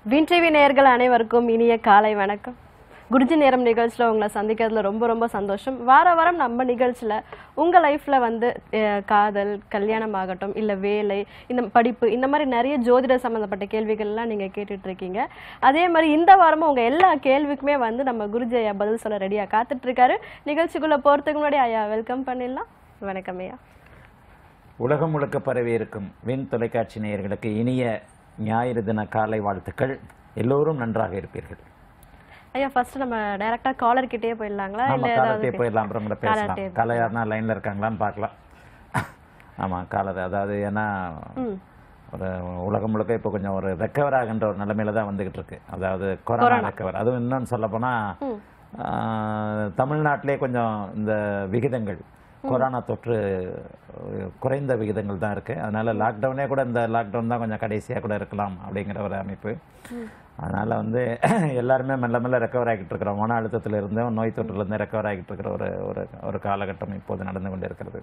Win TV நேயர்கள் அனைவருக்கும் இனிய காலை வணக்கம் குருஜி நேரம் நிகழ்ச்சியில் உங்களை சந்திக்கிறதுல ரொம்ப ரொம்ப சந்தோஷம் வார வாரம் நம்ம நிகழ்ச்சியில் உங்கள் லைஃப்பில் வந்து அஹ், காதல் கல்யாணம் ஆகட்டும் இல்லை வேலை இந்த படிப்பு இந்த மாதிரி நிறைய ஜோதிட சம்மந்தப்பட்ட கேள்விகள்லாம் நீங்கள் கேட்டுட்டு இருக்கீங்க அதே மாதிரி இந்த வாரமும் உங்கள் எல்லா கேள்விக்குமே வந்து நம்ம குருஜி ஐயா பதில் சொல்ல ரெடியாக காத்துட்ருக்காரு நிகழ்ச்சிக்குள்ளே போகிறதுக்கு முன்னாடி ஐயா வெல்கம் பண்ணிடலாம் வணக்கம் ஐயா உலகம் முழுக்க பரவி இருக்கும் விண் தொலைக்காட்சி நேயர்களுக்கு இனிய ஞாயிறு தின காலை வாழ்த்துக்கள் எல்லோரும் நன்றாக இருப்பீர்கள் ஐயா ஃபர்ஸ்ட் நம்ம டைரக்டாக காலர் கிட்டேயே போயிடலாங்களா நம்ம இல்லை காலத்தையே ஏதாவது போயிடலாம் அப்புறம் கூட பேசலாம் காலர்கிட்டயே காலை யாருன்னா லைன்ல இருக்காங்களான்னு பார்க்கலாம் ஆமா காலத்தை அதாவது ஏன்னா ம் ஒரு உலகம் முழுக்க இப்போ கொஞ்சம் ஒரு ரெக்கவர் ஆகின்ற ஒரு நிலைமையில தான் வந்துகிட்டு இருக்கு அதாவது கொரோனா ரெக்கவர் அதுவும் இன்னொன்னு சொல்ல போனா ம். ஆஹ், தமிழ்நாட்டிலே கொஞ்சம் இந்த விகிதங்கள் கொரோனா தொற்று அஹ், குறைந்த விகிதங்கள் தான் இருக்கு அதனால லாக்டவுனே கூட இந்த லாக்டவுன் தான் கொஞ்சம் கடைசியா கூட இருக்கலாம் அப்படிங்கிற ஒரு அமைப்பு அதனால வந்து எல்லாருமே மெல்ல மெல்ல ரெக்கவர் ஆகிட்டு இருக்கிறோம் மன அழுத்தத்துல இருந்தும் நோய் தொற்றுல இருந்து ரெக்கவர் ஆகிட்டு இருக்கிற ஒரு ஒரு ஒரு காலகட்டம் இப்போது நடந்து கொண்டு இருக்கிறது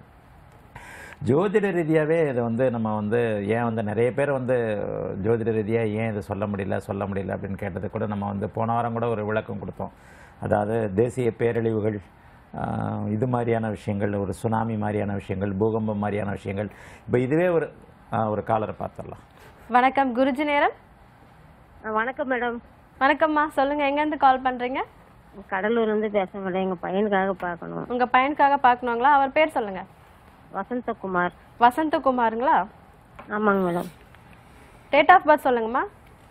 ஜோதிட ரீதியாகவே இதை வந்து நம்ம வந்து ஏன் வந்து நிறைய பேர் வந்து ஜோதிட ரீதியாக ஏன் இதை சொல்ல முடியல சொல்ல முடியல அப்படின்னு கேட்டது கூட நம்ம வந்து போன வாரம் கூட ஒரு விளக்கம் கொடுத்தோம் அதாவது தேசிய பேரழிவுகள் ஆஹ், இது மாதிரியான விஷயங்கள் ஒரு சுனாமி மாதிரியான விஷயங்கள் பூகம்பம் மாதிரியான விஷயங்கள் இப்போ இதுவே ஒரு ஆஹ், ஒரு காலரை பார்த்துடலாம் வணக்கம் குருஜி நேரம் ஆ, வணக்கம் மேடம் வணக்கம்மா சொல்லுங்க எங்கேருந்து கால் பண்றீங்க கடலூர்ல இருந்து பேசுறேன் மேடம் எங்க பையனுக்காக பார்க்கணும் உங்க பையனுக்காக பார்க்கணுங்களா அவர் பேர் சொல்லுங்க வசந்தகுமார் வசந்தகுமாருங்களா ஆமாங்க மேடம் டேட் ஆஃப் பர்த் சொல்லுங்கம்மா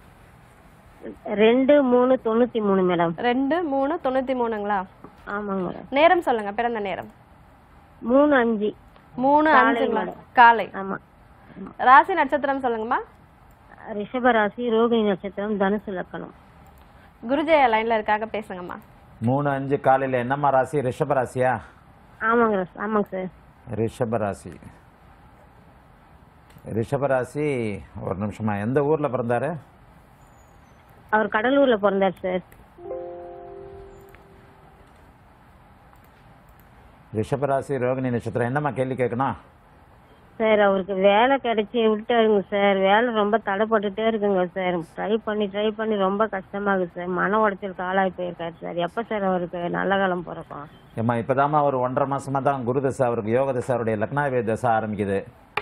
ரெண்டு மூணு தொண்ணூத்தி மூணு மேடம் ரெண்டு மூணு தொண்ணூத்தி மூணுங்களா ஆமாங்க மேடம் நேரம் சொல்லுங்க பிறந்த நேரம் மூணு அஞ்சு மூணு காலை அஞ்சுங்களா மேடம். காலை ஆமா ராசி நட்சத்திரம் சொல்லுங்கம்மா ரிஷபராசி ரோகிணி நட்சத்திரம் தனுசு லக்கணம் குருஜய லைன்ல இருக்காங்க பேசுங்கம்மா மூணு அஞ்சு காலையில் என்னம்மா ராசி ரிஷப ராசியா ஆமாங்க ஆமாங்க சார் ரிஷப ராசி ரிஷப ராசி ஒரு நிமிஷமா எந்த ஊரில் பிறந்தாரு அவர் கடலூர்ல பிறந்தார் சார் ரிஷபராசி ரோகிணி நட்சத்திரம் என்னம்மா கேள்வி கேட்கணும் சார் அவருக்கு வேலை கிடைச்சி விட்டாருங்க சார் வேலை ரொம்ப தடைப்பட்டுட்டே இருக்குங்க சார் ட்ரை பண்ணி ட்ரை பண்ணி ரொம்ப கஷ்டமாகுது சார் மன உடைச்சலுக்கு ஆளாகி போயிருக்காரு சார் எப்போ சார் அவருக்கு நல்ல காலம் பிறக்கும் ஏம்மா இப்போதாம்மா ஒரு ஒன்றரை மாசமா தான் குரு தசை அவருக்கு யோக தசை அவருடைய லக்னாவே தசை ஆரம்பிக்குது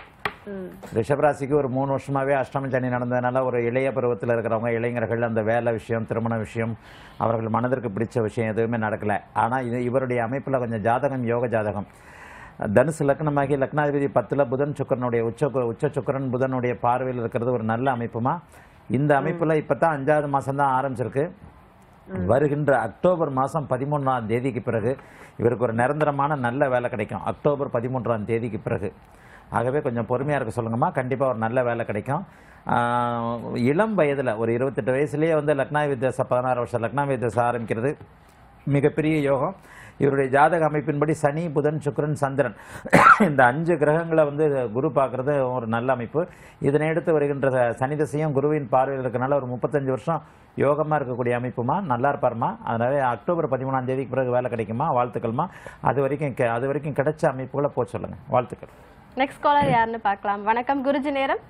ம் ரிஷபராசிக்கு ஒரு மூணு வருஷமாவே அஷ்டம சனி நடந்ததுனால ஒரு இளைய பருவத்தில் இருக்கிறவங்க இளைஞர்கள் அந்த வேலை விஷயம் திருமண விஷயம் அவர்கள் மனதிற்கு பிடிச்ச விஷயம் எதுவுமே நடக்கல ஆனால் இது இவருடைய அமைப்பில் கொஞ்சம் ஜாதகம் யோக ஜாதகம் தனுசு லக்னமாகி லக்னாதிபதி பத்தில் புதன் சுக்கரனுடைய உச்ச உச்ச சுக்கரன் புதனுடைய பார்வையில் இருக்கிறது ஒரு நல்ல அமைப்புமா இந்த அமைப்பில் இப்போ தான் அஞ்சாவது மாதம் தான் ஆரம்பிச்சிருக்கு வருகின்ற அக்டோபர் மாதம் பதிமூன்றாம் தேதிக்கு பிறகு இவருக்கு ஒரு நிரந்தரமான நல்ல வேலை கிடைக்கும் அக்டோபர் பதிமூன்றாம் தேதிக்கு பிறகு ஆகவே கொஞ்சம் பொறுமையாக இருக்க சொல்லுங்கம்மா கண்டிப்பாக ஒரு நல்ல வேலை கிடைக்கும் ஆஹ் இளம் வயதில் ஒரு இருபத்தெட்டு வயசுலேயே வந்து லக்னா வித்தியாச பதினாறு வருஷம் லக்னா வித்தியாசம் ஆரம்பிக்கிறது மிகப்பெரிய யோகம் இவருடைய ஜாதக அமைப்பின்படி சனி புதன் சுக்கிரன் சந்திரன் இந்த அஞ்சு கிரகங்களை வந்து குரு பார்க்கறது ஒரு நல்ல அமைப்பு இதனை அடுத்து வருகின்ற சனி தசையும் குருவின் பார்வையில் இருக்கனால ஒரு முப்பத்தஞ்சு வருஷம் யோகமாக இருக்கக்கூடிய அமைப்புமா நல்லா இருப்பாருமா அதனால அக்டோபர் பதிமூணாம் தேதிக்கு பிறகு வேலை கிடைக்குமா வாழ்த்துக்கள்மா அது வரைக்கும் கெ- அது வரைக்கும் கிடைச்ச அமைப்புகளை போக சொல்லுங்க வாழ்த்துக்கள் நெக்ஸ்ட் காலர் யாருன்னு பார்க்கலாம் வணக்கம் குருஜி நேரம்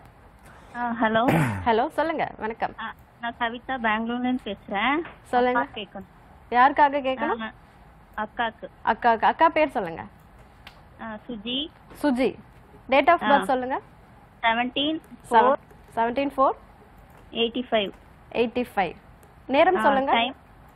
ஹலோ ஹலோ சொல்லுங்க வணக்கம் நான் கவிதா பெங்களூர்லேருந்து பேசுறேன் சொல்லுங்க அப்பா கேட்கணும் யாருக்காக கேட்கணும் ஆ, அக்காக்கு அக்காவுக்கு அக்கா பேர் சொல்லுங்க ஆ, Suji Suji date of birth சொல்லுங்க seventeen four seventeen four eighty five eighty five நேரம் சொல்லுங்க time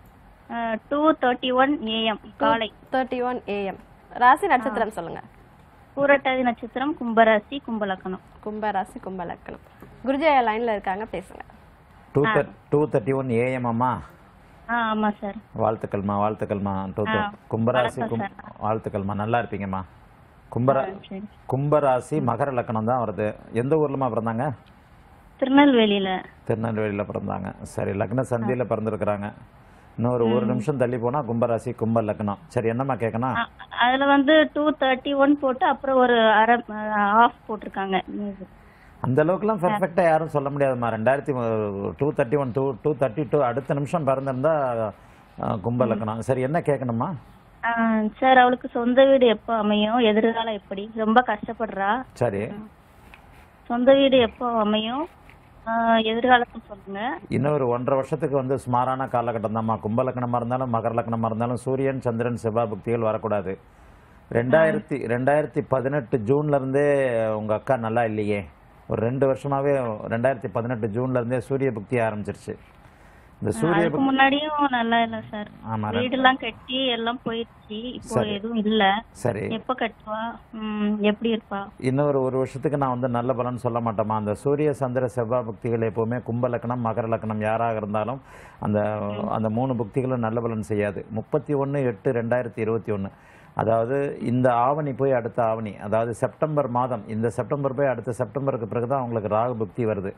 two thirty one AM காலை தேர்ட்டி ஒன் ஏஎம் ராசி நட்சத்திரம் சொல்லுங்க பூரட்டாதி நட்சத்திரம் கும்பராசி கும்பலக்கணம் கும்ப ராசி கும்ப லக்கணம் குருஜயா லைன்ல இருக்காங்க பேசுங்க two two thirty one AM அம்மா ஆ ஆமாம் சார் வாழ்த்துக்கள்மா வாழ்த்துக்கள்மா டூ ஆ, கும்பராசி வணக்கம் கும் சார். வாழ்த்துக்கள்மா நல்லா இருப்பீங்கம்மா கும்பரா சரி கும்பராசி மகர லக்கணம் தான் வருது எந்த ஊர்லமா பிறந்தாங்க திருநெல்வேலியில திருநெல்வேலியில் பிறந்தாங்க சரி லக்ன சந்தியில் பிறந்திருக்கிறாங்க இன்னொரு ஒரு நிமிஷம் தள்ளி போனா கும்பராசி கும்ப லக்னம் சரி என்னம்மா கேட்கணும் அ- அதுல வந்து டூ தேர்ட்டி ஒன் போட்டு அப்புறம் ஒரு அரை ஆஃப் போட்டிருக்காங்க அந்த அளவுக்குலாம் பெர்ஃபெக்டாக யாரும் சொல்ல முடியாதும்மா ரெண்டாயிரத்தி two thirty one two two thirty two அடுத்த நிமிஷம் பிறந்திருந்தா அஹ், கும்ப லக்னம் சரி என்ன கேட்கணுமா ஆ, சார் அவளுக்கு சொந்த வீடு எப்போ அமையும் எதிர்காலம் எப்படி ரொம்ப கஷ்டப்படுறா சரி சொந்த வீடு எப்போ அமையும் ஆஹ் எதிர்காலத்தும் சொல்லுங்க இன்னும் ஒரு ஒன்றரை வருஷத்துக்கு வந்து சுமாரான காலகட்டம் தான்மா கும்ப லக்னமாக இருந்தாலும் மகர லக்னமாக இருந்தாலும் சூரியன் சந்திரன் செவ்வாய் புக்திகள் வரக்கூடாது ரெண்டாயிரத்தி ரெண்டாயிரத்தி பதினெட்டு ஜூன்ல இருந்தே உங்க அக்கா நல்லா இல்லையே ஒரு ரெண்டு வருஷமாவே ரெண்டாயிரத்தி பதினெட்டு ஜூன்ல இருந்தே சூரிய புக்தி ஆரம்பிச்சிருச்சு இந்த சூரிய அதுக்கு புக்தி முன்னாடியும் நல்லா இல்ல சார் ஆமா வீடு எல்லாம் கட்டி எல்லாம் போயிடுச்சு இப்போ சரி. எதுவும் இல்ல சரி எப்ப கட்டுவா ம், எப்படி இருப்பா இன்னொரு ஒரு வருஷத்துக்கு நான் வந்து நல்ல பலன் சொல்ல மாட்டேமா அந்த சூரிய சந்திர செவ்வாய் புக்திகள் எப்பவுமே கும்ப லக்னம் மகர லக்னம் யாராக இருந்தாலும் அந்த அந்த மூணு புக்திகளும் நல்ல பலன் செய்யாது முப்பத்தி ஒன்று எட்டு ரெண்டாயிரத்தி இருபத்தி ஒன்று அதாவது இந்த ஆவணி போய் அடுத்த ஆவணி அதாவது செப்டம்பர் மாதம் இந்த செப்டம்பர் போய் அடுத்த செப்டம்பருக்கு பிறகு தான் உங்களுக்கு ராகு புக்தி வருது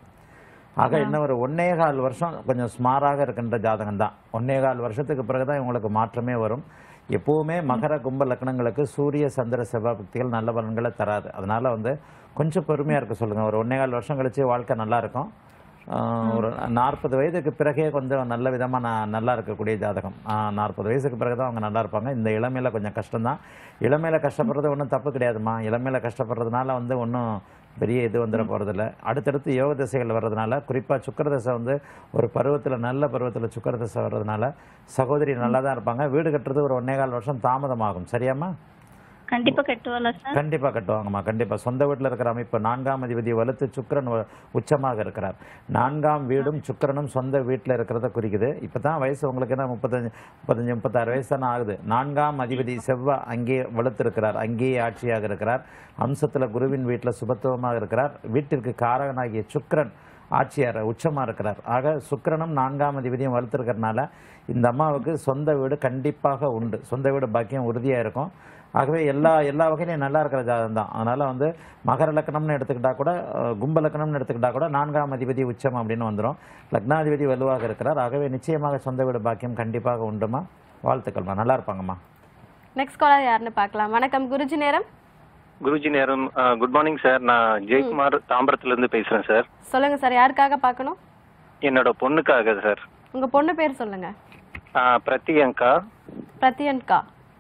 ஆக இன்னும் ஒரு ஒன்னே கால் வருஷம் கொஞ்சம் ஸ்மாராக இருக்கின்ற ஜாதகம் தான் ஒன்னே கால் வருஷத்துக்கு பிறகு தான் இவங்களுக்கு மாற்றமே வரும் எப்பவுமே மகர கும்ப லக்னங்களுக்கு சூரிய சந்திர செவ்வாய் புக்திகள் நல்ல பலன்களை தராது அதனால வந்து கொஞ்சம் பொறுமையாக இருக்க சொல்லுங்கள் ஒரு ஒன்னே கால் வருஷம் கழிச்சு வாழ்க்கை நல்லா இருக்கும் ஆஹ் ஒரு நாற்பது வயதுக்கு பிறகே கொஞ்சம் நல்ல விதமாக நான் நல்லா இருக்கக்கூடிய ஜாதகம் நாற்பது வயசுக்கு பிறகு தான் அவங்க நல்லா இருப்பாங்க இந்த இளமையில கொஞ்சம் கஷ்டம்தான் இளமையில கஷ்டப்படுறது ஒன்றும் தப்பு கிடையாதுமா இளமையில கஷ்டப்படுறதுனால வந்து ஒன்றும் பெரிய இது வந்துட போகிறதில்ல அடுத்தடுத்து யோக திசைகள் வர்றதுனால குறிப்பாக சுக்கரதசை வந்து ஒரு பருவத்தில் நல்ல பருவத்தில் சுக்கரதசை வர்றதுனால சகோதரி நல்லா தான் இருப்பாங்க வீடு கட்டுறது ஒரு ஒன்னே கால் வருஷம் தாமதமாகும் சரியாம்மா கண்டிப்பா கட்டுவாளா சார் கண்டிப்பா கட்டுவாங்கம்மா கண்டிப்பா சொந்த வீட்டில் இருக்கிற அமைப்பு நான்காம் அதிபதி வலுத்து சுக்கிரன் வ- உச்சமாக இருக்கிறார் நான்காம் வீடும் சுக்கிரனும் சொந்த வீட்டில் இருக்கிறத குறிக்குது இப்போ தான் வயசு உங்களுக்கு என்ன முப்பத்தஞ்சு முப்பத்தஞ்சு முப்பத்தாறு வயசு தானே ஆகுது நான்காம் அதிபதி செவ்வாய் அங்கே வலுத்திருக்கிறார் அங்கேயே ஆட்சியாக இருக்கிறார் அம்சத்தில் குருவின் வீட்டில் சுபத்துவமாக இருக்கிறார் வீட்டிற்கு காரகனாகிய சுக்கிரன் ஆட்சியார் உச்சமாக இருக்கிறார் ஆக சுக்கிரனும் நான்காம் அதிபதியும் வலுத்திருக்கிறதுனால இந்த அம்மாவுக்கு சொந்த வீடு கண்டிப்பாக உண்டு சொந்த வீடு பாக்கியம் உறுதியாக இருக்கும் ஆகவே எல்லா எல்லா வகையிலையும் நல்லா இருக்கிற ஜாதகம் தான் அதனால் வந்து மகர லக்னம்னு எடுத்துக்கிட்டா கூட அஹ், கும்ப லக்னம்னு எடுத்துக்கிட்டா கூட நான்காம் அதிபதி உச்சம் அப்படின்னு வந்துடும் லக்னாதிபதி வலுவாக இருக்கிறார் ஆகவே நிச்சயமாக சொந்த வீடு பாக்கியம் கண்டிப்பாக உண்டுமா வாழ்த்துக்கள்மா நல்லா இருப்பாங்கம்மா நெக்ஸ்ட் காலர் யாருன்னு பார்க்கலாம் வணக்கம் குருஜி நேரம் குருஜி நேரம் குட் மார்னிங் சார் நான் ஜெயக்குமார் தாம்பரத்துல இருந்து பேசுறேன் சார் சொல்லுங்க சார் யாருக்காக பார்க்கணும் என்னோட பொண்ணுக்காக சார் உங்க பொண்ணு பேர் சொல்லுங்க ஆஹ் பிரத்தியங்கா பிரத்யன்கா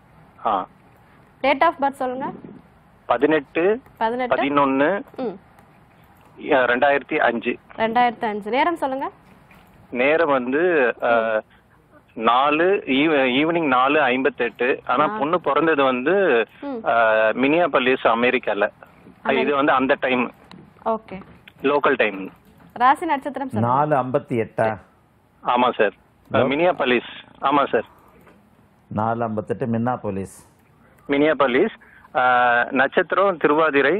ஆ டேட் ஆஃப் பர்த் சொல்லுங்க பதினெட்டு பதினெட்டு பதினொன்னு ம் ரெண்டாயிரத்தி அஞ்சு ரெண்டாயிரத்து அஞ்சு நேரம் சொல்லுங்க நேரம் வந்து ஆஹ், நாலு ஈவ- ஈவினிங் நாலு ஐம்பத்தெட்டு ஆனா பொண்ணு பிறந்தது வந்து ம். மினியாபல்லிஸ் அமெரிக்கால இது வந்து அந்த டைம் ஓகே லோக்கல் டைம் ராசி நட்சத்திரம் சொல்லுங்க நாலு ஐம்பத்தி எட்டா ஆமா சார் மினியாபல்லிஸ் ஆமா சார் நாலு ஐம்பத்தெட்டு மின்னா போலீஸ் மினியாபல்லிஸ் ஆஹ், நட்சத்திரம் திருவாதிரை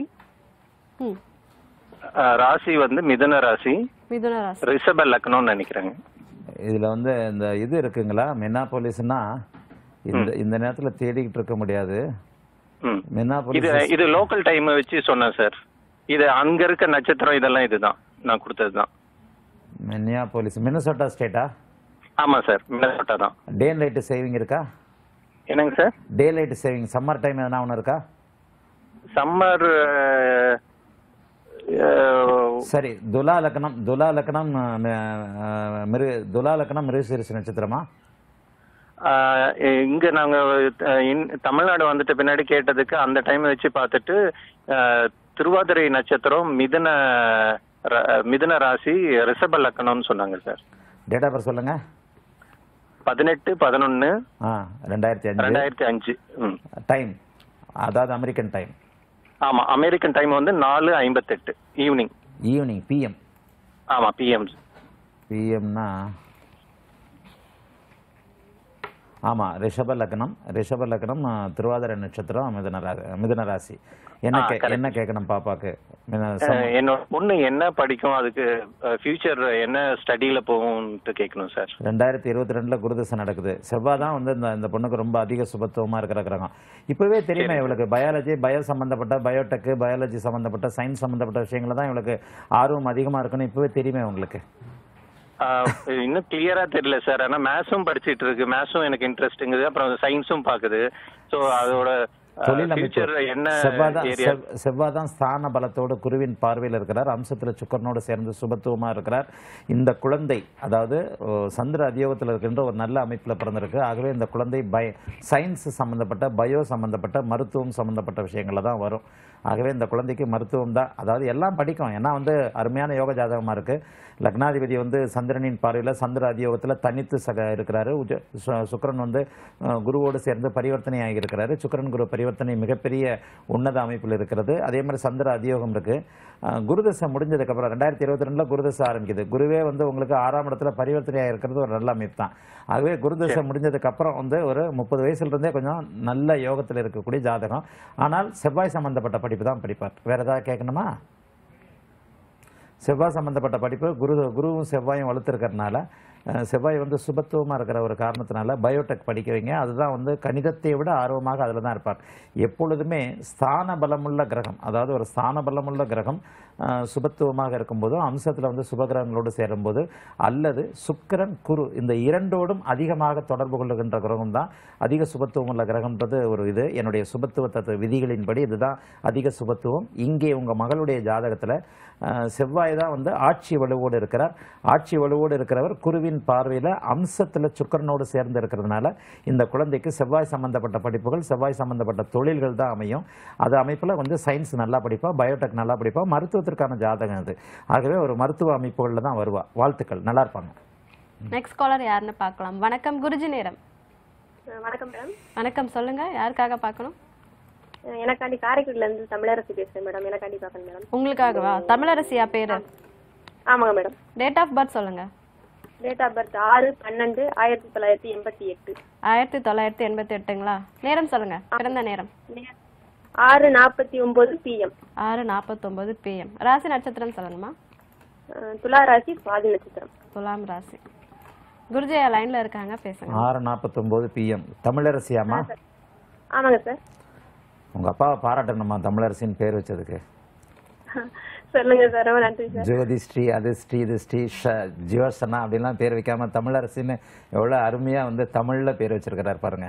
ம் ஆஹ், ராசி வந்து மிதுன ராசி மிதுன ராசி ரிஷப லக்னம்னு நினைக்கிறேங்க இதில் வந்து இந்த இது இருக்குங்களா மின்னா போலீஸ்னா இந்த இந்த நேரத்தில் தேடிக்கிட்டு இருக்க முடியாது ம். மின்னா இது போலீஸ் இது லோக்கல் டைம் வச்சு சொன்னேன் சார் இது அங்க இருக்க நட்சத்திரம் இதெல்லாம் இதுதான் நான் கொடுத்தது தான் மின்னியா போலீஸ் மின்னசோட்டா ஸ்டேட்டா ஆமா சார் மின்னசோட்டா தான் டே லைட்டு சேவிங் இருக்கா என்னங்க sir daylight saving summer time எதனா ஒன்று இருக்கா சம்மர் சரி துலா லக்னம் துலா லக்னம் அஹ், அஹ், மிரு துலா லக்னம் மிருகசீரிச நட்சத்திரமா இங்க நாங்க அஹ், இன்- தமிழ்நாடு வந்துட்ட பின்னாடி கேட்டதுக்கு அந்த டைம் வச்சு பார்த்துட்டு அஹ், திருவாதிரை நட்சத்திரம் மிதுன ர- மிதுன ராசி ரிஷப லக்னம்னு சொன்னாங்க சார் டேட் ஆஃப் பர்த் சொல்லுங்க பதினெட்டு பதினொன்னு ஆ ரெண்டாயிரத்தி அஞ்சு ரெண்டாயிரத்தி அஞ்சு ம் டைம் அதாவது அமெரிக்கன் டைம் ஆமா அமெரிக்கன் டைம் வந்து நாலு ஐம்பத்தெட்டு ஈவினிங் ஈவினிங் பிஎம் ஆமா பிஎம் பிஎம்னா ஆமா ரிஷப லக்னம் ரிஷப லக்னம் அஹ், திருவாதிரை நட்சத்திரம் மிதுன ராசி மிதுன ராசி என்ன ஆ, கே correct. என்ன கேட்கணும் பாப்பாக்கு மிதுன- சம்- என்னோட பொண்ணு என்ன படிக்கும் அதுக்கு ஃபியூச்சர் என்ன ஸ்டடியில போகும்ட்டு கேட்கணும் சார் ரெண்டாயிரத்தி இருபத்தி ரெண்டுல குருதசை நடக்குது செவ்வாய் தான் வந்து இந்த இந்த பொண்ணுக்கு ரொம்ப அதிக சுபத்துவமா இருக்கிற கிரகம் இப்பவே தெரியுமா இவளுக்கு பயாலஜி பயோ சம்பந்தப்பட்ட பயோடெக் பயாலஜி சம்பந்தப்பட்ட சயின்ஸ் சம்பந்தப்பட்ட விஷயங்கள தான் இவளுக்கு ஆர்வம் அதிகமா இருக்குன்னு இப்பவே தெரியுமே உங்களுக்கு ஆஹ் இன்னும் கிளியரா தெரியல சார் ஆனா மேத்ஸும் படிச்சிட்டு இருக்கு மேத்ஸும் எனக்கு இன்ட்ரெஸ்ட்டுங்குது அப்புறம் சயின்ஸும் பாக்குது சோ அதோட தொழில் ஃபியூச்சர் என்ன செவ்வாய் தான் ஏரியா செவ்- செவ்வாய் தான் ஸ்தான பலத்தோடு குருவின் பார்வையில் இருக்கிறார் அம்சத்துல சுக்கரனோடு சேர்ந்து சுபத்துவமா இருக்கிறார் இந்த குழந்தை அதாவது ஓ, சந்திர அதியோகத்தில் இருக்கின்ற ஒரு நல்ல அமைப்பில் பிறந்திருக்கு ஆகவே இந்த குழந்தை பய சயின்ஸ் சம்பந்தப்பட்ட பயோ சம்பந்தப்பட்ட மருத்துவம் சம்பந்தப்பட்ட விஷயங்கள்ல தான் வரும் ஆகவே இந்த குழந்தைக்கு மருத்துவம் தான் அதாவது எல்லாம் படிக்கும் ஏன்னா வந்து அருமையான யோக ஜாதகமாக இருக்குது லக்னாதிபதி வந்து சந்திரனின் பார்வையில் சந்திர அதியோகத்தில் தனித்து சக இருக்கிறாரு உஜ- சு- சுக்கிரன் வந்து அஹ், குருவோடு சேர்ந்து பரிவர்த்தனை ஆகியிருக்கிறாரு சுக்கிரன் குரு பரிவர்த்தனை மிகப்பெரிய உன்னத அமைப்பில் இருக்கிறது அதே மாதிரி சந்திர அதியோகம் இருக்கு அஹ், குருதசை முடிஞ்சதுக்கப்புறம் ரெண்டாயிரத்தி இருபத்தி ரெண்டில் குருதசை ஆரம்பிக்குது குருவே வந்து உங்களுக்கு ஆறாம் இடத்துல பரிவர்த்தனை ஆகிருக்கிறது ஒரு நல்ல அமைப்பு தான் ஆகவே குருதசை முடிஞ்சதுக்கு அப்புறம் வந்து ஒரு முப்பது வயசுல இருந்தே கொஞ்சம் நல்ல யோகத்தில் இருக்கக்கூடிய ஜாதகம் ஆனால் செவ்வாய் சம்பந்தப்பட்ட படிப்பு தான் படிப்பார் வேற ஏதாவது கேட்கணுமா செவ்வாய் சம்பந்தப்பட்ட படிப்பு குரு குருவும் செவ்வாயும் வலுத்திருக்கிறதுனால அஹ், செவ்வாய் வந்து சுபத்துவமாக இருக்கிற ஒரு காரணத்தினால பயோடெக் படிக்க வைங்க அதுதான் வந்து கணிதத்தை விட ஆர்வமாக அதில் தான் இருப்பார் எப்பொழுதுமே ஸ்தான பலமுள்ள கிரகம் அதாவது ஒரு ஸ்தான பலமுள்ள கிரகம் அஹ், சுபத்துவமாக இருக்கும்போதும் அம்சத்தில் வந்து சுபகிரகங்களோடு சேரும்போது அல்லது சுக்கிரன் குரு இந்த இரண்டோடும் அதிகமாக தொடர்பு கொள்ளுகின்ற கிரகம் தான் அதிக சுபத்துவம் உள்ள கிரகம்ன்றது ஒரு இது என்னுடைய சுபத்துவ தத்துவ விதிகளின்படி இதுதான் அதிக சுபத்துவம் இங்கே உங்கள் மகளுடைய ஜாதகத்தில் செவ்வாய் தான் வந்து ஆட்சி வலுவோடு இருக்கிறார் ஆட்சி வலுவோடு இருக்கிறவர் குருவின் பார்வையில் அம்சத்தில் சுக்கரனோடு சேர்ந்து இருக்கிறதுனால இந்த குழந்தைக்கு செவ்வாய் சம்பந்தப்பட்ட படிப்புகள் செவ்வாய் சம்பந்தப்பட்ட தொழில்கள் தான் அமையும் அது அமைப்பில் வந்து சயின்ஸ் நல்லா படிப்பா பயோடெக் நல்லா படிப்பா மருத்துவத்திற்கான ஜாதகம் அது ஆகவே ஒரு மருத்துவ அமைப்புகளில் தான் வருவா வாழ்த்துக்கள் நல்லா இருப்பாங்க நெக்ஸ்ட் காலர் யாருன்னு பார்க்கலாம் வணக்கம் குருஜி நேரம் வணக்கம் மேடம் வணக்கம் சொல்லுங்க யாருக்காக பார்க்கணும் எனக்காண்டி காரைக்குடில இருந்து தமிழரசு பேசுறேன் மேடம் எனக்காண்டி பார்க்கணும் மேடம் உங்களுக்காகவா தமிழரசியா பேரு ஆமாங்க மேடம் டேட் ஆஃப் பர்த் சொல்லுங்க டேட் ஆஃப் பர்த் ஆறு பன்னெண்டு ஆயிரத்தி தொள்ளாயிரத்தி எண்பத்தி எட்டு ஆயிரத்தி தொள்ளாயிரத்தி எண்பத்தி எட்டுங்களா நேரம் சொல்லுங்க பிறந்த நேரம் ஆறு நாற்பத்தி ஒன்பது பிஎம் ஆறு நாற்பத்தொன்பது பிஎம் ராசி நட்சத்திரம் சொல்லுங்கம்மா துலா ராசி சுவாதி நட்சத்திரம் துலாம் ராசி குருஜி லைன்ல இருக்காங்க பேசுங்க ஆறு நாற்பத்தொம்போது பிஎம் தமிழரசியாமா ஆமாங்க சார் உங்கள் அப்பாவை பாராட்டணுமா தமிழரசின்னு பேர் வச்சதுக்கு சொல்லுங்க சார் ரொம்ப நன்றி சார் ஜோதி ஸ்ரீ அது ஸ்ரீ இது ஸ்ரீ ஷ ஜியோசனா அப்படின்லாம் பேர் வைக்காம தமிழரசின்னு எவ்வளோ அருமையாக வந்து தமிழில் பேர் வச்சிருக்கிறார் பாருங்க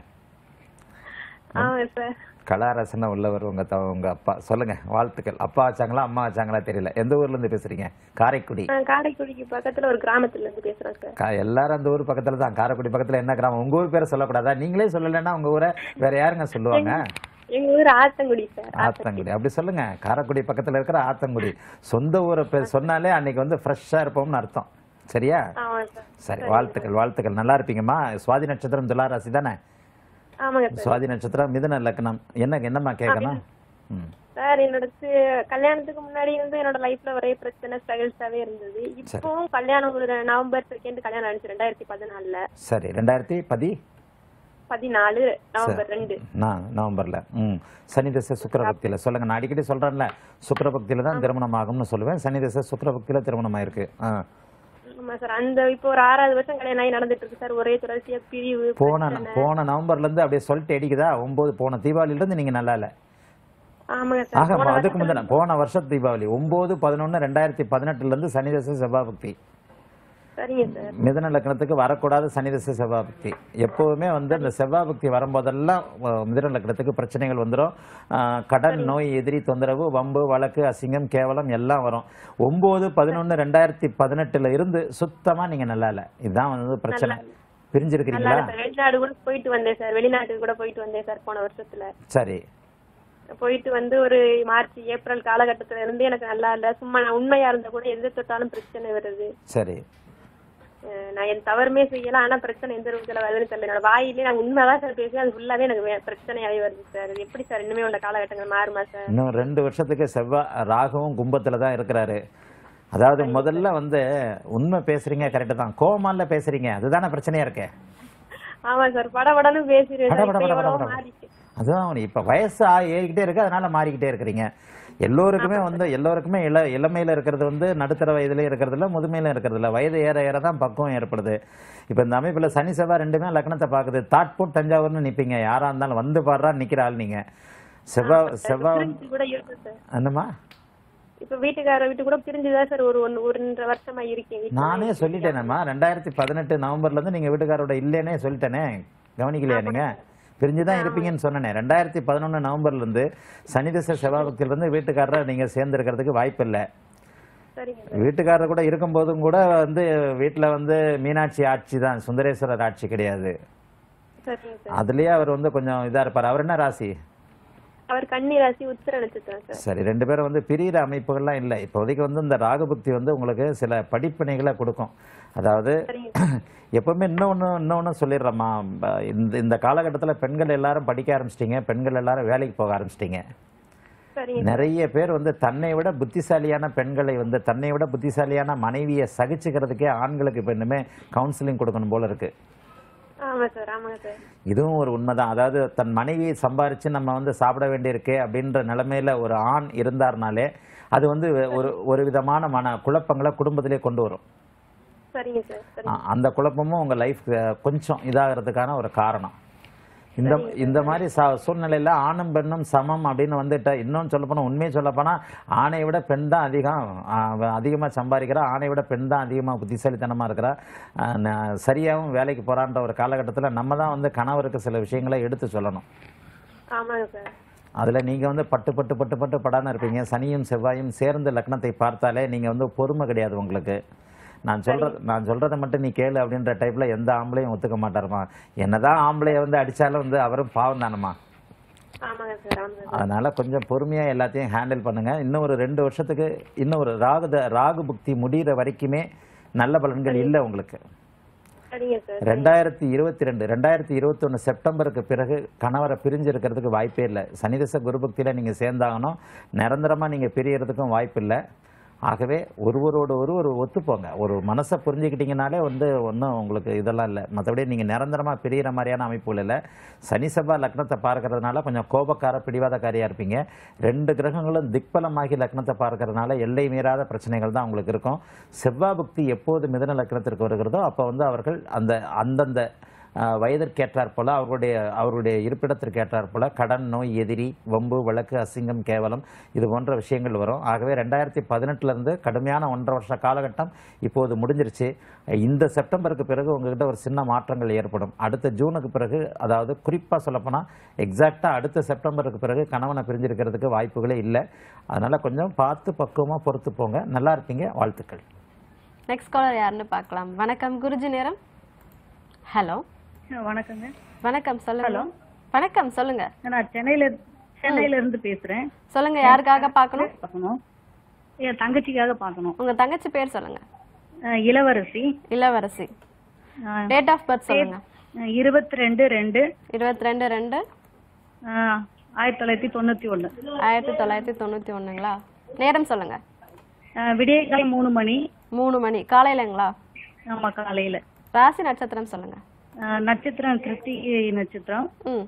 ஆமாங்க சார் கலாரசனை உள்ளவர் உங்க த உங்க அப்பா சொல்லுங்க வாழ்த்துக்கள் அப்பா வச்சாங்களா அம்மா வச்சாங்களா தெரியல எந்த ஊர்ல இருந்து பேசுறீங்க காரைக்குடி நான் காரைக்குடிக்கு பக்கத்துல ஒரு கிராமத்துல இருந்து பேசுறேன் சார் கா- எல்லாரும் அந்த ஊர் பக்கத்துல தான் காரைக்குடி பக்கத்துல என்ன கிராமம் உங்க ஊர் பேரை சொல்லக்கூடாதா நீங்களே சொல்லலைன்னா உங்க ஊரை வேற யாருங்க சொல்லுவாங்க எங்க ஊர் ஆத்தங்குடி சார் ஆத்தங்குடி அப்படி சொல்லுங்க காரைக்குடி பக்கத்துல இருக்கிற ஆத்தங்குடி சொந்த ஊரை பேர் சொன்னாலே அன்னைக்கு வந்து ஃப்ரெஷ்ஷா இருப்போம்னு அர்த்தம் சரியா ஆமாங்க சார் சரி வாழ்த்துக்கள் வாழ்த்துக்கள் நல்லா இருப்பீங்கம்மா சுவாதி நட்சத்திரம் துலா ராசி தானே ஆமாங்க சார் சுவாதி நட்சத்திரம் மிதுன லக்னம் என்ன என்னம்மா கேட்கணும் ம் சார் என்னோட சி- கல்யாணத்துக்கு முன்னாடி இருந்து என்னோட லைஃப்ல ஒரே பிரச்சனை ஸ்ட்ரகிள்ஸாவே இருந்தது இப்பவும் கல்யாணம் ஒரு நவம்பர் செகண்ட் கல்யாணம் ஆனிச்சு ரெண்டாயிரத்தி பதினாலுல சரி ரெண்டாயிரத்தி பதி பதினாலு நவம்பர் ரெண்டு நான் நவம்பர்ல ம் சனி தசை சுக்கரபக்தியில சொல்லுங்க நான் அடிக்கடி சொல்றேன்ல சுக்கரபக்தியில தான் திருமணம் ஆகும்னு சொல்லுவேன் சனி தசை சுக்கரபக்தியில திருமணம் ஆயிருக்கு ஆ. ஆமா சார் அந்த இப்போ ஒரு ஆறாவது வருஷம் கல்யாணம் ஆகி நடந்துட்டு இருக்கு சார் ஒரே தொடர்ச்சியா பிரிவு போன பிரச்சனை. போன நவம்பர்ல இருந்து அப்படியே சொல்லிட்டு அடிக்குதா ஒன்பது போன தீபாவளில இருந்து நீங்க நல்லா இல்ல ஆமாங்க சார் ஆக போன அதுக்கு வருஷத்துல- முந்தின போன வருஷம் தீபாவளி ஒன்பது பதினொன்னு ரெண்டாயிரத்தி பதினெட்டுல இருந்து சனி தசை செவ்வாபக்தி சரிங்க சார் மிதன லக்னத்துக்கு வரக்கூடாத சனி தசை செவ்வாபக்தி எப்போவுமே வந்து இந்த செவ்வாபக்தி வரும்போதெல்லாம் அஹ், மிதுன லக்னத்துக்கு பிரச்சனைகள் வந்துடும் கடன் நோய் எதிரி தொந்தரவு வம்பு வழக்கு அசிங்கம் கேவலம் எல்லாம் வரும் ஒன்பது பதினொன்னு ரெண்டாயிரத்தி பதினெட்டுல இருந்து சுத்தமா நீங்க நல்லா இல்ல இதுதான் வந்து பிரச்சனை நல்லா பிரிஞ்சிருக்கிறீங்களா சார் வெளிநாடு கூட போயிட்டு வந்தேன் சார் வெளிநாட்டுக்கு கூட போயிட்டு வந்தேன் சார் போன வருஷத்துல சரி போயிட்டு வந்து ஒரு மார்ச் ஏப்ரல் காலகட்டத்துல இருந்து எனக்கு நல்லா இல்ல சும்மா நான் உண்மையா இருந்தா கூட எந்த தொட்டாலும் பிரச்சனை வருது சரி அஹ் நான் என் தவறுமே செய்யலாம் ஆனா பிரச்சனை எந்த ரூபத்துல வருதுன்னு தெரியல என்னோட வாயிலே நான் உண்மைதான் சார் பேசுவேன் அது ஃபுல்லாவே எனக்கு வே- பிரச்சனையாவே வருது சார் அது எப்படி சார் இன்னுமே உள்ள காலகட்டங்கள் மாறுமா சார் இன்னும் ரெண்டு வருஷத்துக்கு செவ்வாய் ராகுவும் கும்பத்துல தான் இருக்கிறாரு அதாவது முதல்ல வந்து உண்மை பேசுறீங்க கரெக்டு தான் கோமால பேசுறீங்க அதுதானே பிரச்சனையா இருக்கு ஆமா சார் படபடன்னு பேசிடுவேன் பட சார். பட இப்ப பட பட எவ்வளவோ பட. மாறிச்சு அதுதான் இப்ப வயசு ஆ- ஏறிக்கிட்டே இருக்கு அதனால மாறிக்கிட்டே இருக்கிறீங்க எல்லோருக்குமே வந்து எல்லோருக்குமே இள இளமையில இருக்கிறது வந்து நடுத்தர வயதுல இருக்கிறது இல்ல முதுமையில இருக்கிறது இல்ல வயது ஏற ஏற தான் பக்குவம் ஏற்படுது இப்ப இந்த அமைப்புல சனி செவ்வாய் ரெண்டுமே லக்னத்தை பாக்குது தாட்பூட் தஞ்சாவூர்னு நிப்பீங்க யாரா இருந்தாலும் வந்து பாடுறா நிக்கிற ஆள் நீங்க செவ்வாய் செவ்வாய் வந்து- பிரிஞ்சு கூட இருக்கு சார் என்னம்மா இப்ப வீட்டுக்கார வீட்டு கூட பிரிஞ்சுதான் சார் ஒரு ஒன்னு ஒன்றரை வருஷமா இருக்கேன் வீட்டுல. நானே சொல்லிட்டேனேம்மா ரெண்டாயிரத்தி பதினெட்டு நவம்பர்ல இருந்து நீங்க வீட்டுக்காரோட இல்லைன்னே சொல்லிட்டேனே கவனிக்கலையா நீங்க பிரிஞ்சுதான் இருப்பீங்கன்னு சொன்னேனே ரெண்டாயிரத்தி பதினொன்னு நவம்பர்ல இருந்து சனிதச செவ்வாபக்தியில இருந்து வீட்டுக்காரரை நீங்க சேர்ந்திருக்கிறதுக்கு வாய்ப்பு இல்லை சரிங்க வீட்டுக்காரர் கூட இருக்கும்போதும் கூட வந்து வீட்டுல வந்து மீனாட்சி ஆட்சி தான் சுந்தரேஸ்வரர் ஆட்சி கிடையாது சரிங்க சார் அதுலயே அவர் வந்து கொஞ்சம் இதா இருப்பார் அவர் என்ன ராசி அவர் கன்னி ராசி உத்திர நட்சத்திரம் சார் சரி ரெண்டு பேரும் வந்து பிரியிற அமைப்புகள்லாம் இல்லை இப்போதைக்கு வந்து இந்த ராகுபக்தி வந்து உங்களுக்கு சில படிப்பினைகளை கொடுக்கும் அதாவது எப்பவுமே இன்னொன்று இன்னொன்று சொல்லிடுறேம்மா ப- இந்த இந்த காலகட்டத்தில் பெண்கள் எல்லாரும் படிக்க ஆரம்பிச்சிட்டிங்க பெண்கள் எல்லாரும் வேலைக்கு போக ஆரம்பிச்சிட்டிங்க சரிங்க நிறைய பேர் வந்து தன்னை விட புத்திசாலியான பெண்களை வந்து தன்னை விட புத்திசாலியான மனைவியை சகிச்சுக்கிறதுக்கே ஆண்களுக்கு இப்போ இன்னுமே கவுன்சிலிங் கொடுக்கணும் போல இருக்கு ஆமா சார் ஆமாங்க சார் இதுவும் ஒரு உண்மைதான் அதாவது தன் மனைவியை சம்பாரிச்சு நம்ம வந்து சாப்பிட வேண்டியிருக்கே அப்படின்ற நிலைமையில ஒரு ஆண் இருந்தார்னாலே அது வந்து ஒரு ஒரு விதமான மன குழப்பங்களை குடும்பத்திலே கொண்டு வரும் சரிங்க சார் சரி அ- அந்த குழப்பமும் உங்க லைஃப் கொஞ்சம் இதாகிறதுக்கான ஒரு காரணம் இந்த இந்த மாதிரி ச சூழ்நிலையில ஆணும் பெண்ணும் சமம் அப்படின்னு வந்துட்ட இன்னொன்று சொல்ல போனால் உண்மையை சொல்ல போனால் ஆணை விட பெண் தான் அதிகம் அதிகமாக சம்பாதிக்கிறா ஆணை விட பெண் தான் அதிகமாக புத்திசாலித்தனமாக இருக்கிறா ஆ, ந- சரியாகவும் வேலைக்கு போகிறான்ற ஒரு காலகட்டத்தில் நம்ம தான் வந்து கணவருக்கு சில விஷயங்களை எடுத்து சொல்லணும் ஆமாங்க சார் அதில் நீங்கள் வந்து பட்டு பட்டு பட்டு பட்டு படான்னு இருப்பீங்க சனியும் செவ்வாயும் சேர்ந்த லக்னத்தை பார்த்தாலே நீங்கள் வந்து பொறுமை கிடையாது உங்களுக்கு நான் சொல்றது நான் சொல்றதை மட்டும் நீ கேளு அப்படின்ற டைப்ல எந்த ஆம்பளையும் ஒத்துக்க மாட்டாருமா என்னதான் ஆம்பளைய வந்து அடிச்சாலும் வந்து அவரும் பாவம் தானம்மா ஆமாங்க சார் ஆமாங்க சார் அதனால கொஞ்சம் பொறுமையா எல்லாத்தையும் ஹேண்டில் பண்ணுங்க இன்னும் ஒரு ரெண்டு வருஷத்துக்கு இன்னும் ஒரு ராகு ராகு புக்தி முடிகிற வரைக்குமே நல்ல பலன்கள் இல்லை உங்களுக்கு சரிங்க சார் ரெண்டாயிரத்தி இருபத்தி ரெண்டு ரெண்டாயிரத்தி இருபத்தொன்று செப்டம்பருக்கு பிறகு கணவரை பிரிஞ்சு இருக்கிறதுக்கு வாய்ப்பே இல்லை சனிதச குருபக்தியில் நீங்கள் சேர்ந்தாகணும் நிரந்தரமாக நீங்கள் பிரியறதுக்கும் வாய்ப்பு இல்லை ஆகவே ஒருவரோடு ஒருவர் ஒத்துப்போங்க ஒரு மனசை புரிஞ்சுக்கிட்டீங்கனாலே வந்து ஒன்றும் உங்களுக்கு இதெல்லாம் இல்லை மற்றபடி நீங்கள் நிரந்தரமாக பிரியிற மாதிரியான அமைப்புகள் இல்லை சனி செவ்வாய் லக்னத்தை பார்க்கறதுனால கொஞ்சம் கோபக்கார பிடிவாதக்காரியாக இருப்பீங்க ரெண்டு கிரகங்களும் திக்பலமாகி லக்னத்தை பார்க்கறதுனால எல்லை மீறாத பிரச்சனைகள் தான் உங்களுக்கு இருக்கும் செவ்வாய் புக்தி எப்போது மிதன லக்னத்திற்கு வருகிறதோ அப்போ வந்து அவர்கள் அந்த அந்தந்த ஆஹ், வயதிற்கேற்றாற் போல அவர்களுடைய அவருடைய இருப்பிடத்திற்கு ஏற்றாற் போல கடன் நோய் எதிரி வம்பு வழக்கு அசிங்கம் கேவலம் இது போன்ற விஷயங்கள் வரும் ஆகவே ரெண்டாயிரத்தி பதினெட்டுலேருந்து கடுமையான ஒன்றரை வருஷ காலகட்டம் இப்போது முடிஞ்சிருச்சு இந்த செப்டம்பருக்கு பிறகு உங்ககிட்ட ஒரு சின்ன மாற்றங்கள் ஏற்படும் அடுத்த ஜூனுக்கு பிறகு அதாவது குறிப்பாக சொல்லப்போனால் எக்ஸாக்டாக அடுத்த செப்டம்பருக்கு பிறகு கணவனை பிரிஞ்சிருக்கிறதுக்கு வாய்ப்புகளே இல்லை அதனால் கொஞ்சம் பார்த்து பக்குவமாக பொறுத்து போங்க நல்லா இருப்பீங்க வாழ்த்துக்கள் நெக்ஸ்ட் காலர் யாருன்னு பார்க்கலாம் வணக்கம் குருஜி நேரம் ஹலோ வணக்கங்க வணக்கம் சொல்லுங்க வணக்கம் சொல்லுங்க நான் சென்னையில சென்னையில இருந்து பேசுறேன் சொல்லுங்க யாருக்காக பார்க்கணும் பார்க்கணும் என் தங்கச்சிக்காக பார்க்கணும் உங்க தங்கச்சி பேர் சொல்லுங்க அஹ் இளவரசி இளவரசி அஹ் டேட் ஆஃப் பர்த் சொல்லுங்க இருபத்தி ரெண்டு ரெண்டு இருபத்தி ரெண்டு ரெண்டு அஹ் ஆயிரத்தி தொள்ளாயிரத்தி தொண்ணூத்தி ஒண்ணு ஆயிரத்தி தொள்ளாயிரத்தி தொண்ணூத்தி ஒண்ணுங்களா நேரம் சொல்லுங்க அஹ் விடியற்காலை மூணு மணி மூணு மணி காலையிலங்களா ஆமா காலையில ராசி நட்சத்திரம் சொல்லுங்க அஹ் நட்சத்திரம் கிருத்திகை நட்சத்திரம் ம்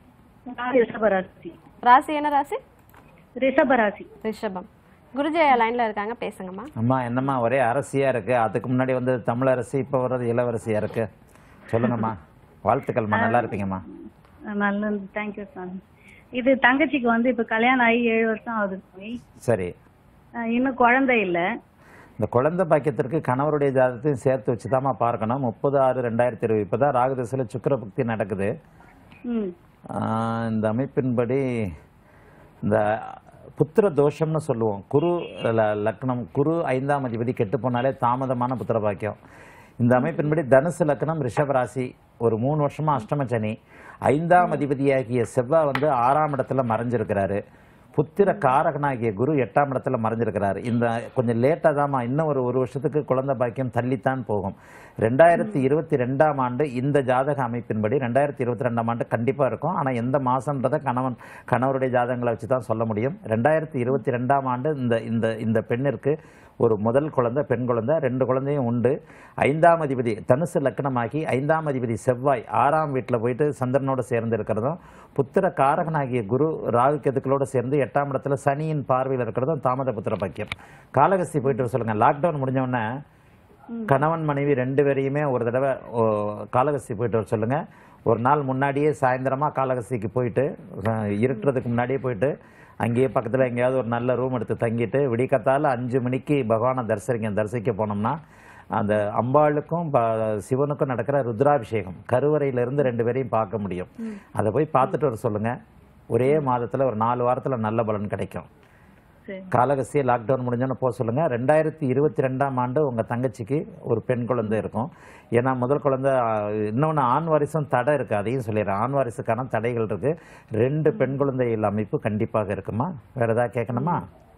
நான் ரிஷபராசி ராசி என்ன ராசி ரிஷபராசி ரிஷபம் குருஜி லைன்ல இருக்காங்க பேசுங்கம்மா அம்மா என்னம்மா ஒரே அரசியாக இருக்கு அதுக்கு முன்னாடி வந்து தமிழரசி இப்போ வர்றது இளவரசியாக இருக்கு சொல்லுங்கம்மா வாழ்த்துக்கள்மா நல்லா இருப்பீங்கம்மா அஹ் நல்ல தேங்க்யூ சார் இது தங்கச்சிக்கு வந்து இப்ப கல்யாணம் ஆகி ஏழு வருஷம் ஆகுது போய் சரி அஹ் இன்னும் குழந்தை இல்லை இந்த குழந்தை பாக்கியத்திற்கு கணவருடைய ஜாதகத்தையும் சேர்த்து வச்சு பார்க்கணும் முப்பது ஆறு ரெண்டாயிரத்தி இருபது இப்போ தான் ராகுதசையில் சுக்கிர புக்தி நடக்குது ம் ஆஹ் இந்த அமைப்பின்படி இந்த புத்திர தோஷம்னு சொல்லுவோம் குரு ல- லக்னம் குரு ஐந்தாம் அதிபதி கெட்டு போனாலே தாமதமான புத்திர பாக்கியம் இந்த அமைப்பின்படி தனுசு லக்னம் ரிஷபராசி ஒரு மூணு வருஷமா அஷ்டம சனி ஐந்தாம் அதிபதியாகிய செவ்வாய் வந்து ஆறாம் இடத்துல மறைஞ்சிருக்கிறாரு புத்திர காரகனாகிய குரு எட்டாம் இடத்துல மறைஞ்சிருக்கிறாரு இந்த கொஞ்சம் லேட்டாக தாம்மா இன்னும் ஒரு ஒரு வருஷத்துக்கு குழந்தை பாக்கியம் தள்ளித்தான் போகும் ரெண்டாயிரத்தி இருபத்தி ரெண்டாம் ஆண்டு இந்த ஜாதக அமைப்பின்படி ரெண்டாயிரத்தி இருபத்தி ரெண்டாம் ஆண்டு கண்டிப்பாக இருக்கும் ஆனால் எந்த மாதன்றதை கணவன் கணவருடைய ஜாதகங்களை வச்சு தான் சொல்ல முடியும் ரெண்டாயிரத்தி இருபத்தி ரெண்டாம் ஆண்டு இந்த இந்த இந்த பெண்ணிற்கு ஒரு முதல் குழந்தை பெண் குழந்தை ரெண்டு குழந்தையும் உண்டு ஐந்தாம் அதிபதி தனுசு லக்னமாகி ஐந்தாம் அதிபதி செவ்வாய் ஆறாம் வீட்டில் போயிட்டு சந்திரனோட சேர்ந்து இருக்கிறதும் புத்திர காரகனாகிய குரு ராகு கேதுக்களோட சேர்ந்து எட்டாம் இடத்துல சனியின் பார்வையில் இருக்கிறதும் தாமத புத்திர பாக்கியம் காலகஸ்தி போயிட்டு வர சொல்லுங்க லாக்டவுன் முடிஞ்ச உடனே கணவன் மனைவி ரெண்டு பேரையுமே ஒரு தடவை ஓ, காளகஸ்தி போயிட்டு வர சொல்லுங்க ஒரு நாள் முன்னாடியே சாயந்தரமா காளகஸ்திக்கு போயிட்டு அஹ், இருட்டுறதுக்கு முன்னாடியே போயிட்டு அங்கேயே பக்கத்தில் எங்கேயாவது ஒரு நல்ல ரூம் எடுத்து தங்கிட்டு விடிக்கத்தால அஞ்சு மணிக்கு பகவானை தரிசிக்க தரிசிக்க போனோம்னா அந்த அம்பாளுக்கும் ப- சிவனுக்கும் நடக்கிற ருத்ராபிஷேகம் கருவறையிலிருந்து ரெண்டு பேரையும் பார்க்க முடியும் அதை போய் பார்த்துட்டு வர சொல்லுங்க ஒரே மாதத்துல ஒரு நாலு வாரத்துல நல்ல பலன் கிடைக்கும் சரி காலகஸ்தியை லாக்டவுன் முடிஞ்சோன்னு போக சொல்லுங்க ரெண்டாயிரத்தி இருபத்தி ரெண்டாம் ஆண்டு உங்க தங்கச்சிக்கு ஒரு பெண் குழந்தை இருக்கும் ஏன்னா முதல் குழந்தை இன்னொன்று ஆண் வாரிசும் தடை இருக்கு அதையும் சொல்லிடுறேன் ஆண் வாரிசுக்கான தடைகள் இருக்கு ரெண்டு பெண் குழந்தைகள் அமைப்பு கண்டிப்பாக இருக்குமா வேற ஏதாவது கேட்கணுமா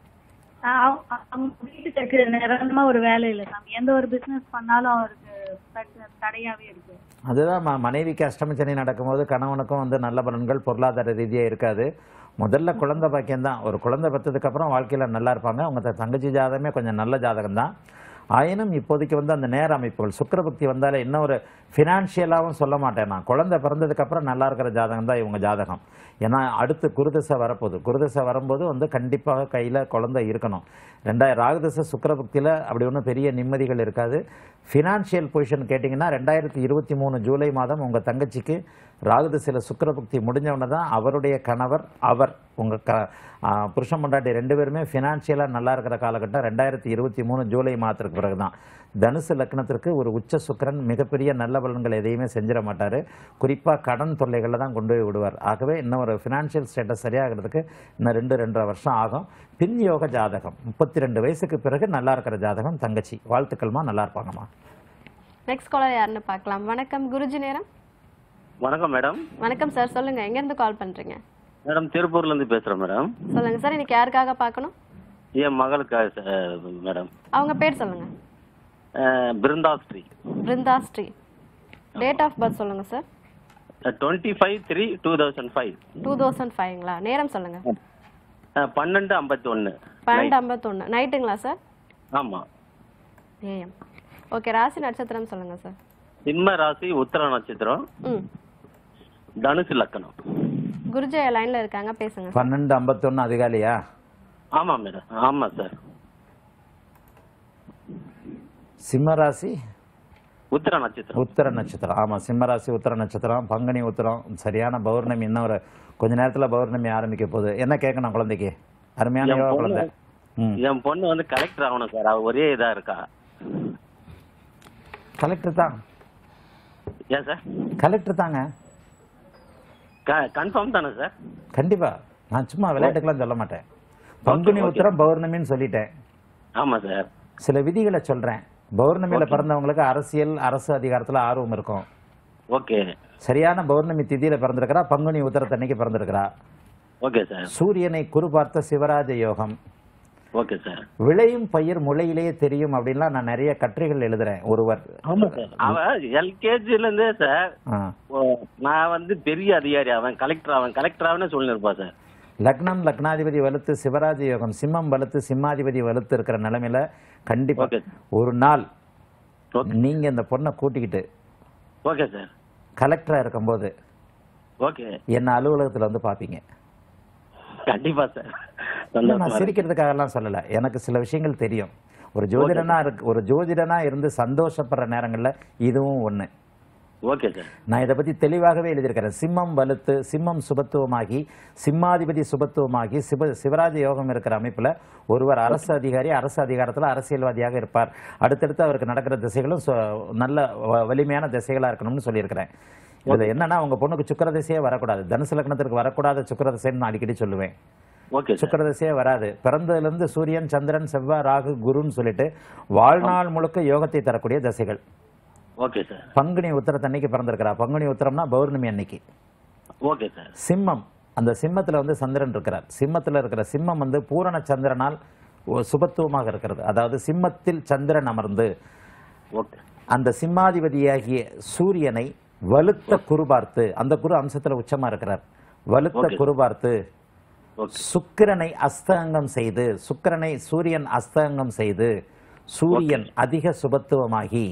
ஆ, அவங்க- அவங்க வீட்டுக்கு நிரந்தரமா ஒரு வேலை இல்லை சாமி எந்த ஒரு பிசினஸ் பண்ணாலும் அவருக்கு பிரச்சனை தடையாவே இருக்கு அதுதான் ம- மனைவிக்கு அஷ்டமச்சனி நடக்கும்போது கணவனுக்கும் வந்து நல்ல பலன்கள் பொருளாதார ரீதியாக இருக்காது முதல்ல குழந்தை பாக்கியம் தான் ஒரு குழந்தை பெற்றதுக்கு அப்புறம் வாழ்க்கையில் நல்லா இருப்பாங்க அவங்க த- தங்கச்சி ஜாதகமே கொஞ்சம் நல்ல ஜாதகம் தான் ஆயினும் இப்போதைக்கு வந்து அந்த நேர அமைப்புகள் சுக்கிரபக்தி வந்தாலே இன்னும் ஒரு ஃபினான்ஷியலாகவும் சொல்ல மாட்டேன் நான் குழந்தை பிறந்ததுக்கு அப்புறம் நல்லா இருக்கிற ஜாதகம் தான் இவங்க ஜாதகம் ஏன்னா அடுத்து குருதசை வரப்போகுது குருதசை வரும்போது வந்து கண்டிப்பாக கையில் குழந்தை இருக்கணும் ரெண்டாயிரம் ராகுதசை சுக்கிரபக்தியில் அப்படி ஒன்றும் பெரிய நிம்மதிகள் இருக்காது ஃபினான்ஷியல் பொசிஷன் கேட்டிங்கன்னா ரெண்டாயிரத்தி இருபத்தி மூணு ஜூலை மாதம் உங்கள் தங்கச்சிக்கு ராகுதசையில் சுக்கிரபக்தி முடிஞ்சவொடனே தான் அவருடைய கணவர் அவர் உங்கள் க ஆ, புருஷன் பொண்டாட்டி ரெண்டு பேருமே ஃபினான்ஷியலாக நல்லா இருக்கிற காலகட்டம் ரெண்டாயிரத்தி இருபத்தி மூணு ஜூலை மாதத்துக்கு பிறகு தான் தனுசு லக்னத்திற்கு ஒரு உச்ச சுக்கிரன் மிகப்பெரிய நல்ல பலன்கள் எதையுமே செஞ்சிட மாட்டார் குறிப்பாக கடன் தொல்லைகளில் தான் கொண்டு போய் விடுவார் ஆகவே இன்னும் ஒரு ஃபினான்ஷியல் ஸ்டேட்டஸ் சரியாகிறதுக்கு இன்னும் ரெண்டு ரெண்டரை வருஷம் ஆகும் பின் யோக ஜாதகம் முப்பத்தி ரெண்டு வயசுக்கு பிறகு நல்லா இருக்கிற ஜாதகம் தங்கச்சி வாழ்த்துக்கள்மா நல்லா இருப்பாங்கம்மா நெக்ஸ்ட் காலர் யாருன்னு பார்க்கலாம் வணக்கம் குருஜி நேரம் வணக்கம் மேடம் வணக்கம் சார் சொல்லுங்க எங்க இருந்து கால் பண்றீங்க மேடம் திருப்பூர்ல இருந்து பேசுறேன் மேடம் சொல்லுங்க சார் இன்னைக்கு யாருக்காக பார்க்கணும் என் மகளுக்காக சார் மேடம் அவங்க பேர் சொல்லுங்க அஹ், Brindasri Brinda Sri date of birth சொல்லுங்க sir twenty five three two thousand five two thousand ஃபைவ்ங்களா நேரம் சொல்லுங்க பன்னெண்டு ஐம்பத்தி ஒன்று பன்னெண்டு ஐம்பத்தொன்று நைட்டுங்களா சார் ஆமாம் ஏஎம் ஓகே ராசி நட்சத்திரம் சொல்லுங்க சார் சிம்ம ராசி உத்தர நட்சத்திரம் ம் தனுசு லக்கணம் குருஜி லைன்ல இருக்காங்க பேசுங்க சார் பன்னெண்டு ஐம்பத்தொன்று அதிகாலையா ஆமாம் மேடம் ஆமாம் சார் சிம்மராசி உத்தர நட்சத்திரம் உத்தர நட்சத்திரம் ஆமாம் சிம்மராசி உத்தர நட்சத்திரம் பங்குனி உத்தரம் சரியான பௌர்ணமி இன்னும் ஒரு கொஞ்ச நேரத்தில் பௌர்ணமி ஆரம்பிக்க போகுது என்ன கேட்கணும் குழந்தைக்கு அருமையான என் யோகா பொண்ணு- குழந்தை ம் என் பொண்ணு வந்து கலெக்டர் ஆகணும் சார் அவ ஒரே இதா இருக்கா கலெக்டர் தான் ஏன் சார் கலெக்டர் தாங்க கன்ஃபார்ம் தானே சார் கண்டிப்பா நான் சும்மா விளையாட்டுக்கெல்லாம் சொல்ல மாட்டேன் பங்குனி okay. உத்தரம் பௌர்ணமின்னு சொல்லிட்டேன் ஆமாம் சார் சில விதிகளை சொல்றேன் பௌர்ணமியில பிறந்தவங்களுக்கு அரசியல் அரசு அதிகாரத்துல ஆர்வம் இருக்கும் ஓகே சரியான பௌர்ணமி திதியில பிறந்திருக்கிறா பங்குனி உத்தரத்தன்னைக்கு பிறந்திருக்கிறா ஓகே சார் சூரியனை குரு பார்த்த சிவராஜ யோகம் ஓகே சார் விளையும் பயிர் முளையிலேயே தெரியும் அப்படின்லாம் நான் நிறைய கட்டுரைகள் எழுதுறேன் ஒருவர் ஆமா சார் அவன் எல்கேஜில இருந்தே சார் ஆ. ஓ, நான் வந்து பெரிய அதிகாரி அவன் கலெக்டர் அவன் கலெக்டர் ஆவனே சொல்லிருப்பா சார் லக்னம் லக்னாதிபதி வலுத்து சிவராஜ யோகம் சிம்மம் வலுத்து சிம்மாதிபதி வலுத்து இருக்கிற நிலைமையில கண்டிப்பா Okay. ஒரு நாள் ஓகே நீங்க இந்த பொண்ணை கூட்டிக்கிட்டு ஓகே சார் கலெக்டரா இருக்கும்போது ஓகே என்ன அலுவலகத்துல வந்து பாப்பீங்க கண்டிப்பா சார் இல்ல, சந்தோஷமா நான் இருக்கு. சிரிக்கிறதுக்காக எல்லாம் சொல்லல எனக்கு சில விஷயங்கள் தெரியும் ஒரு ஜோதிடனா இருக்கு ஒரு ஜோதிடனா இருந்து சந்தோஷப்படுற நேரங்கள்ல இதுவும் ஒண்ணு ஓகே சார் நான் இதை பத்தி தெளிவாகவே எழுதியிருக்கிறேன் சிம்மம் வலுத்து சிம்மம் சுபத்துவமாகி சிம்மாதிபதி சுபத்துவமாகி சிவ சிவராஜ யோகம் இருக்கிற அமைப்புல ஒருவர் அரசு அதிகாரி அரசு அதிகாரத்துல அரசியல்வாதியாக இருப்பார் அடுத்தடுத்து அவருக்கு நடக்கிற திசைகளும் சு- நல்ல வ- வலிமையான திசைகளா இருக்கணும்னு சொல்லியிருக்கிறேன் இதுல என்னன்னா உங்க பொண்ணுக்கு சுக்கர திசையே வரக்கூடாது தனுசு லக்னத்திற்கு வரக்கூடாத சுக்கர திசைன்னு நான் அடிக்கடி சொல்லுவேன் ஓகே சார் சுக்கர திசையே வராது பிறந்ததுல இருந்து சூரியன் சந்திரன் செவ்வாய் ராகு குருன்னு சொல்லிட்டு வாழ்நாள் முழுக்க யோகத்தை தரக்கூடிய திசைகள் ஓகே சார் பங்குனி உத்தரத்தன்னைக்கு பிறந்திருக்கிறா பங்குனி உத்தரம்னா பௌர்ணமி அன்னைக்கு ஓகே சார் சிம்மம் அந்த சிம்மத்துல வந்து சந்திரன் இருக்கிறார் சிம்மத்துல இருக்கிற சிம்மம் வந்து பூரண சந்திரனால் ஒ- சுபத்துவமாக இருக்கிறது அதாவது சிம்மத்தில் சந்திரன் அமர்ந்து ஓகே அந்த சிம்மாதிபதியாகிய சூரியனை வலுத்த குரு பார்த்து அந்த குரு அம்சத்துல உச்சமா இருக்கிறார் வலுத்த Okay. குரு பார்த்து ஓகே சுக்கிரனை அஸ்தங்கம் செய்து சுக்கிரனை சூரியன் அஸ்தங்கம் செய்து சூரியன் அதிக சுபத்துவமாகி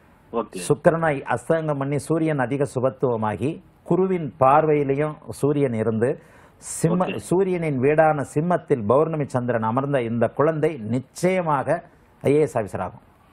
ஓகே சுக்கிரனை அஸ்தங்கம் பண்ணி சூரியன் அதிக சுபத்துவமாகி குருவின் பார்வையிலையும் சூரியன் இருந்து சிம்ம Okay. சூரியனின் வீடான சிம்மத்தில் பௌர்ணமி சந்திரன் அமர்ந்த இந்த குழந்தை நிச்சயமாக ஐஏஎஸ் ஆஃபீஸர் ஆகும்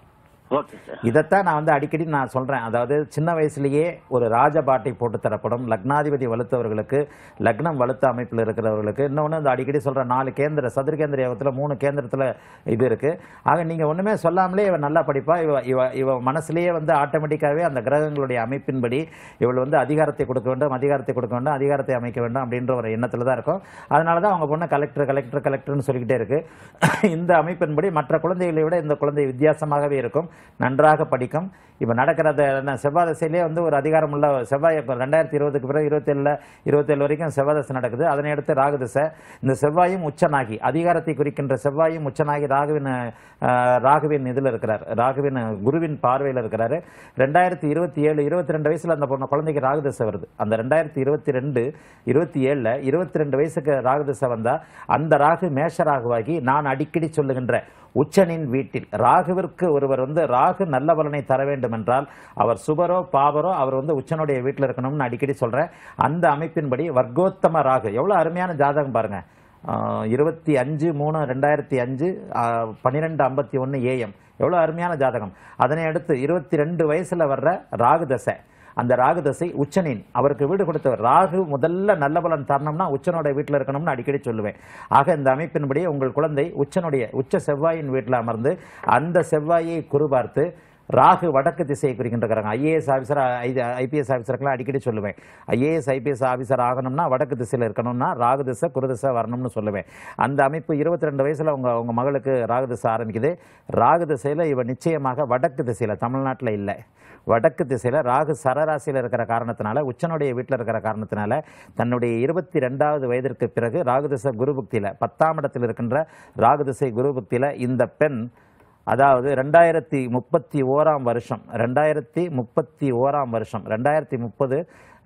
ஓகே சார் இதைத்தான் நான் வந்து அடிக்கடி நான் சொல்றேன் அதாவது சின்ன வயசுலயே ஒரு ராஜபாட்டை போட்டு தரப்படும் லக்னாதிபதி வலுத்தவர்களுக்கு லக்னம் வலுத்த அமைப்பில் இருக்கிறவர்களுக்கு இன்னொன்று இந்த அடிக்கடி சொல்ற நாலு கேந்திர சதுர்கேந்திர யோகத்தில் மூணு கேந்திரத்தில் இது இருக்கு ஆக நீங்க ஒண்ணுமே சொல்லாமலே இவ நல்லா படிப்பா இவ இவ இவ மனசுலயே வந்து ஆட்டோமேட்டிக்காவே அந்த கிரகங்களுடைய அமைப்பின்படி இவள் வந்து அதிகாரத்தை கொடுக்க வேண்டும் அதிகாரத்தை கொடுக்க வேண்டும் அதிகாரத்தை அமைக்க வேண்டும் அப்படின்ற ஒரு எண்ணத்துல தான் இருக்கும் அதனால தான் அவங்க பொண்ணு கலெக்டர் கலெக்டர் கலெக்டர்னு சொல்லிக்கிட்டே இருக்கு இந்த அமைப்பின்படி மற்ற குழந்தைகளை விட இந்த குழந்தை வித்தியாசமாகவே இருக்கும் நன்றாக படிக்கும் இப்போ நடக்கிறது என்ன செவ்வாய் தசையிலே வந்து ஒரு அதிகாரம் உள்ள செவ்வாய் இப்போ ரெண்டாயிரத்தி இருபதுக்கு பிறகு இருபத்தேழில் இருபத்தேழு வரைக்கும் செவ்வாய் தசை நடக்குது அதனை அடுத்து ராகு தசை இந்த செவ்வாயும் உச்சனாகி அதிகாரத்தை குறிக்கின்ற செவ்வாயும் உச்சனாகி ராகுவின் அஹ், ராகுவின் இதில் இருக்கிறார் ராகுவின் குருவின் பார்வையில் இருக்கிறாரு ரெண்டாயிரத்தி இருபத்தி ஏழு இருபத்தி ரெண்டு வயசுல அந்த பொண்ணு குழந்தைக்கு ராகு தசை வருது அந்த ரெண்டாயிரத்தி இருபத்தி ரெண்டு இருபத்தி ஏழில் இருபத்தி ரெண்டு வயசுக்கு ராகு தசை வந்தா அந்த ராகு மேஷ ராகுவாகி நான் அடிக்கடி சொல்லுகின்ற உச்சனின் வீட்டில் ராகுவிற்கு ஒருவர் வந்து ராகு நல்ல பலனை தர வேண்டும் என்றால் அவர் சுபரோ பாவரோ அவர் வந்து உச்சனுடைய வீட்டில் இருக்கணும்னு அடிக்கடி சொல்றேன் அந்த அமைப்பின்படி வர்க்கோத்தம ராகு எவ்வளவு அருமையான ஜாதகம் பாருங்க ஆஹ் இருபத்தி அஞ்சு மூணு ரெண்டாயிரத்தி அஞ்சு பன்னிரெண்டு ஐம்பத்தி ஒன்று ஏஎம் எவ்வளோ அருமையான ஜாதகம் அதனை அடுத்து இருபத்தி ரெண்டு வயசுல வர்ற ராகு தசை அந்த ராகு தசை உச்சனின் அவருக்கு வீடு கொடுத்தவர் ராகு முதல்ல நல்ல பலன் தரணும்னா உச்சனோட வீட்டில் இருக்கணும்னு அடிக்கடி சொல்லுவேன் ஆக இந்த அமைப்பின்படி உங்கள் குழந்தை உச்சனுடைய உச்ச செவ்வாயின் வீட்டில் அமர்ந்து அந்த செவ்வாயை குரு பார்த்து ராகு வடக்கு திசையை குறிக்கின்றாங்க ஐஏஎஸ் ஆஃபீஸர் ஐபிஎஸ் ஆஃபீஸருக்கெல்லாம் அடிக்கடி சொல்லுவேன் ஐஏஎஸ் ஐபிஎஸ் ஆஃபீஸர் ஆகணும்னா வடக்கு திசையில் இருக்கணும்னா ராகு திசை குரு திசை வரணும்னு சொல்லுவேன் அந்த அமைப்பு இருபத்தி ரெண்டு வயசுல உங்க உங்க மகளுக்கு ராகு திசை ஆரம்பிக்குது ராகு திசையில இவ நிச்சயமாக வடக்கு திசையில தமிழ்நாட்டில் இல்லை வடக்கு திசையில ராகு சரராசியில் இருக்கிற காரணத்தினால உச்சனுடைய வீட்டில் இருக்கிற காரணத்தினால தன்னுடைய இருபத்தி ரெண்டாவது வயதிற்கு பிறகு ராகுதிசை குருபுக்தியில பத்தாம் இடத்தில் இருக்கின்ற ராகுதிசை குருபுக்தியில இந்த பெண் அதாவது ரெண்டாயிரத்தி முப்பத்தி ஓராம் வருஷம் ரெண்டாயிரத்தி முப்பத்தி ஓராம் வருஷம் ரெண்டாயிரத்தி முப்பது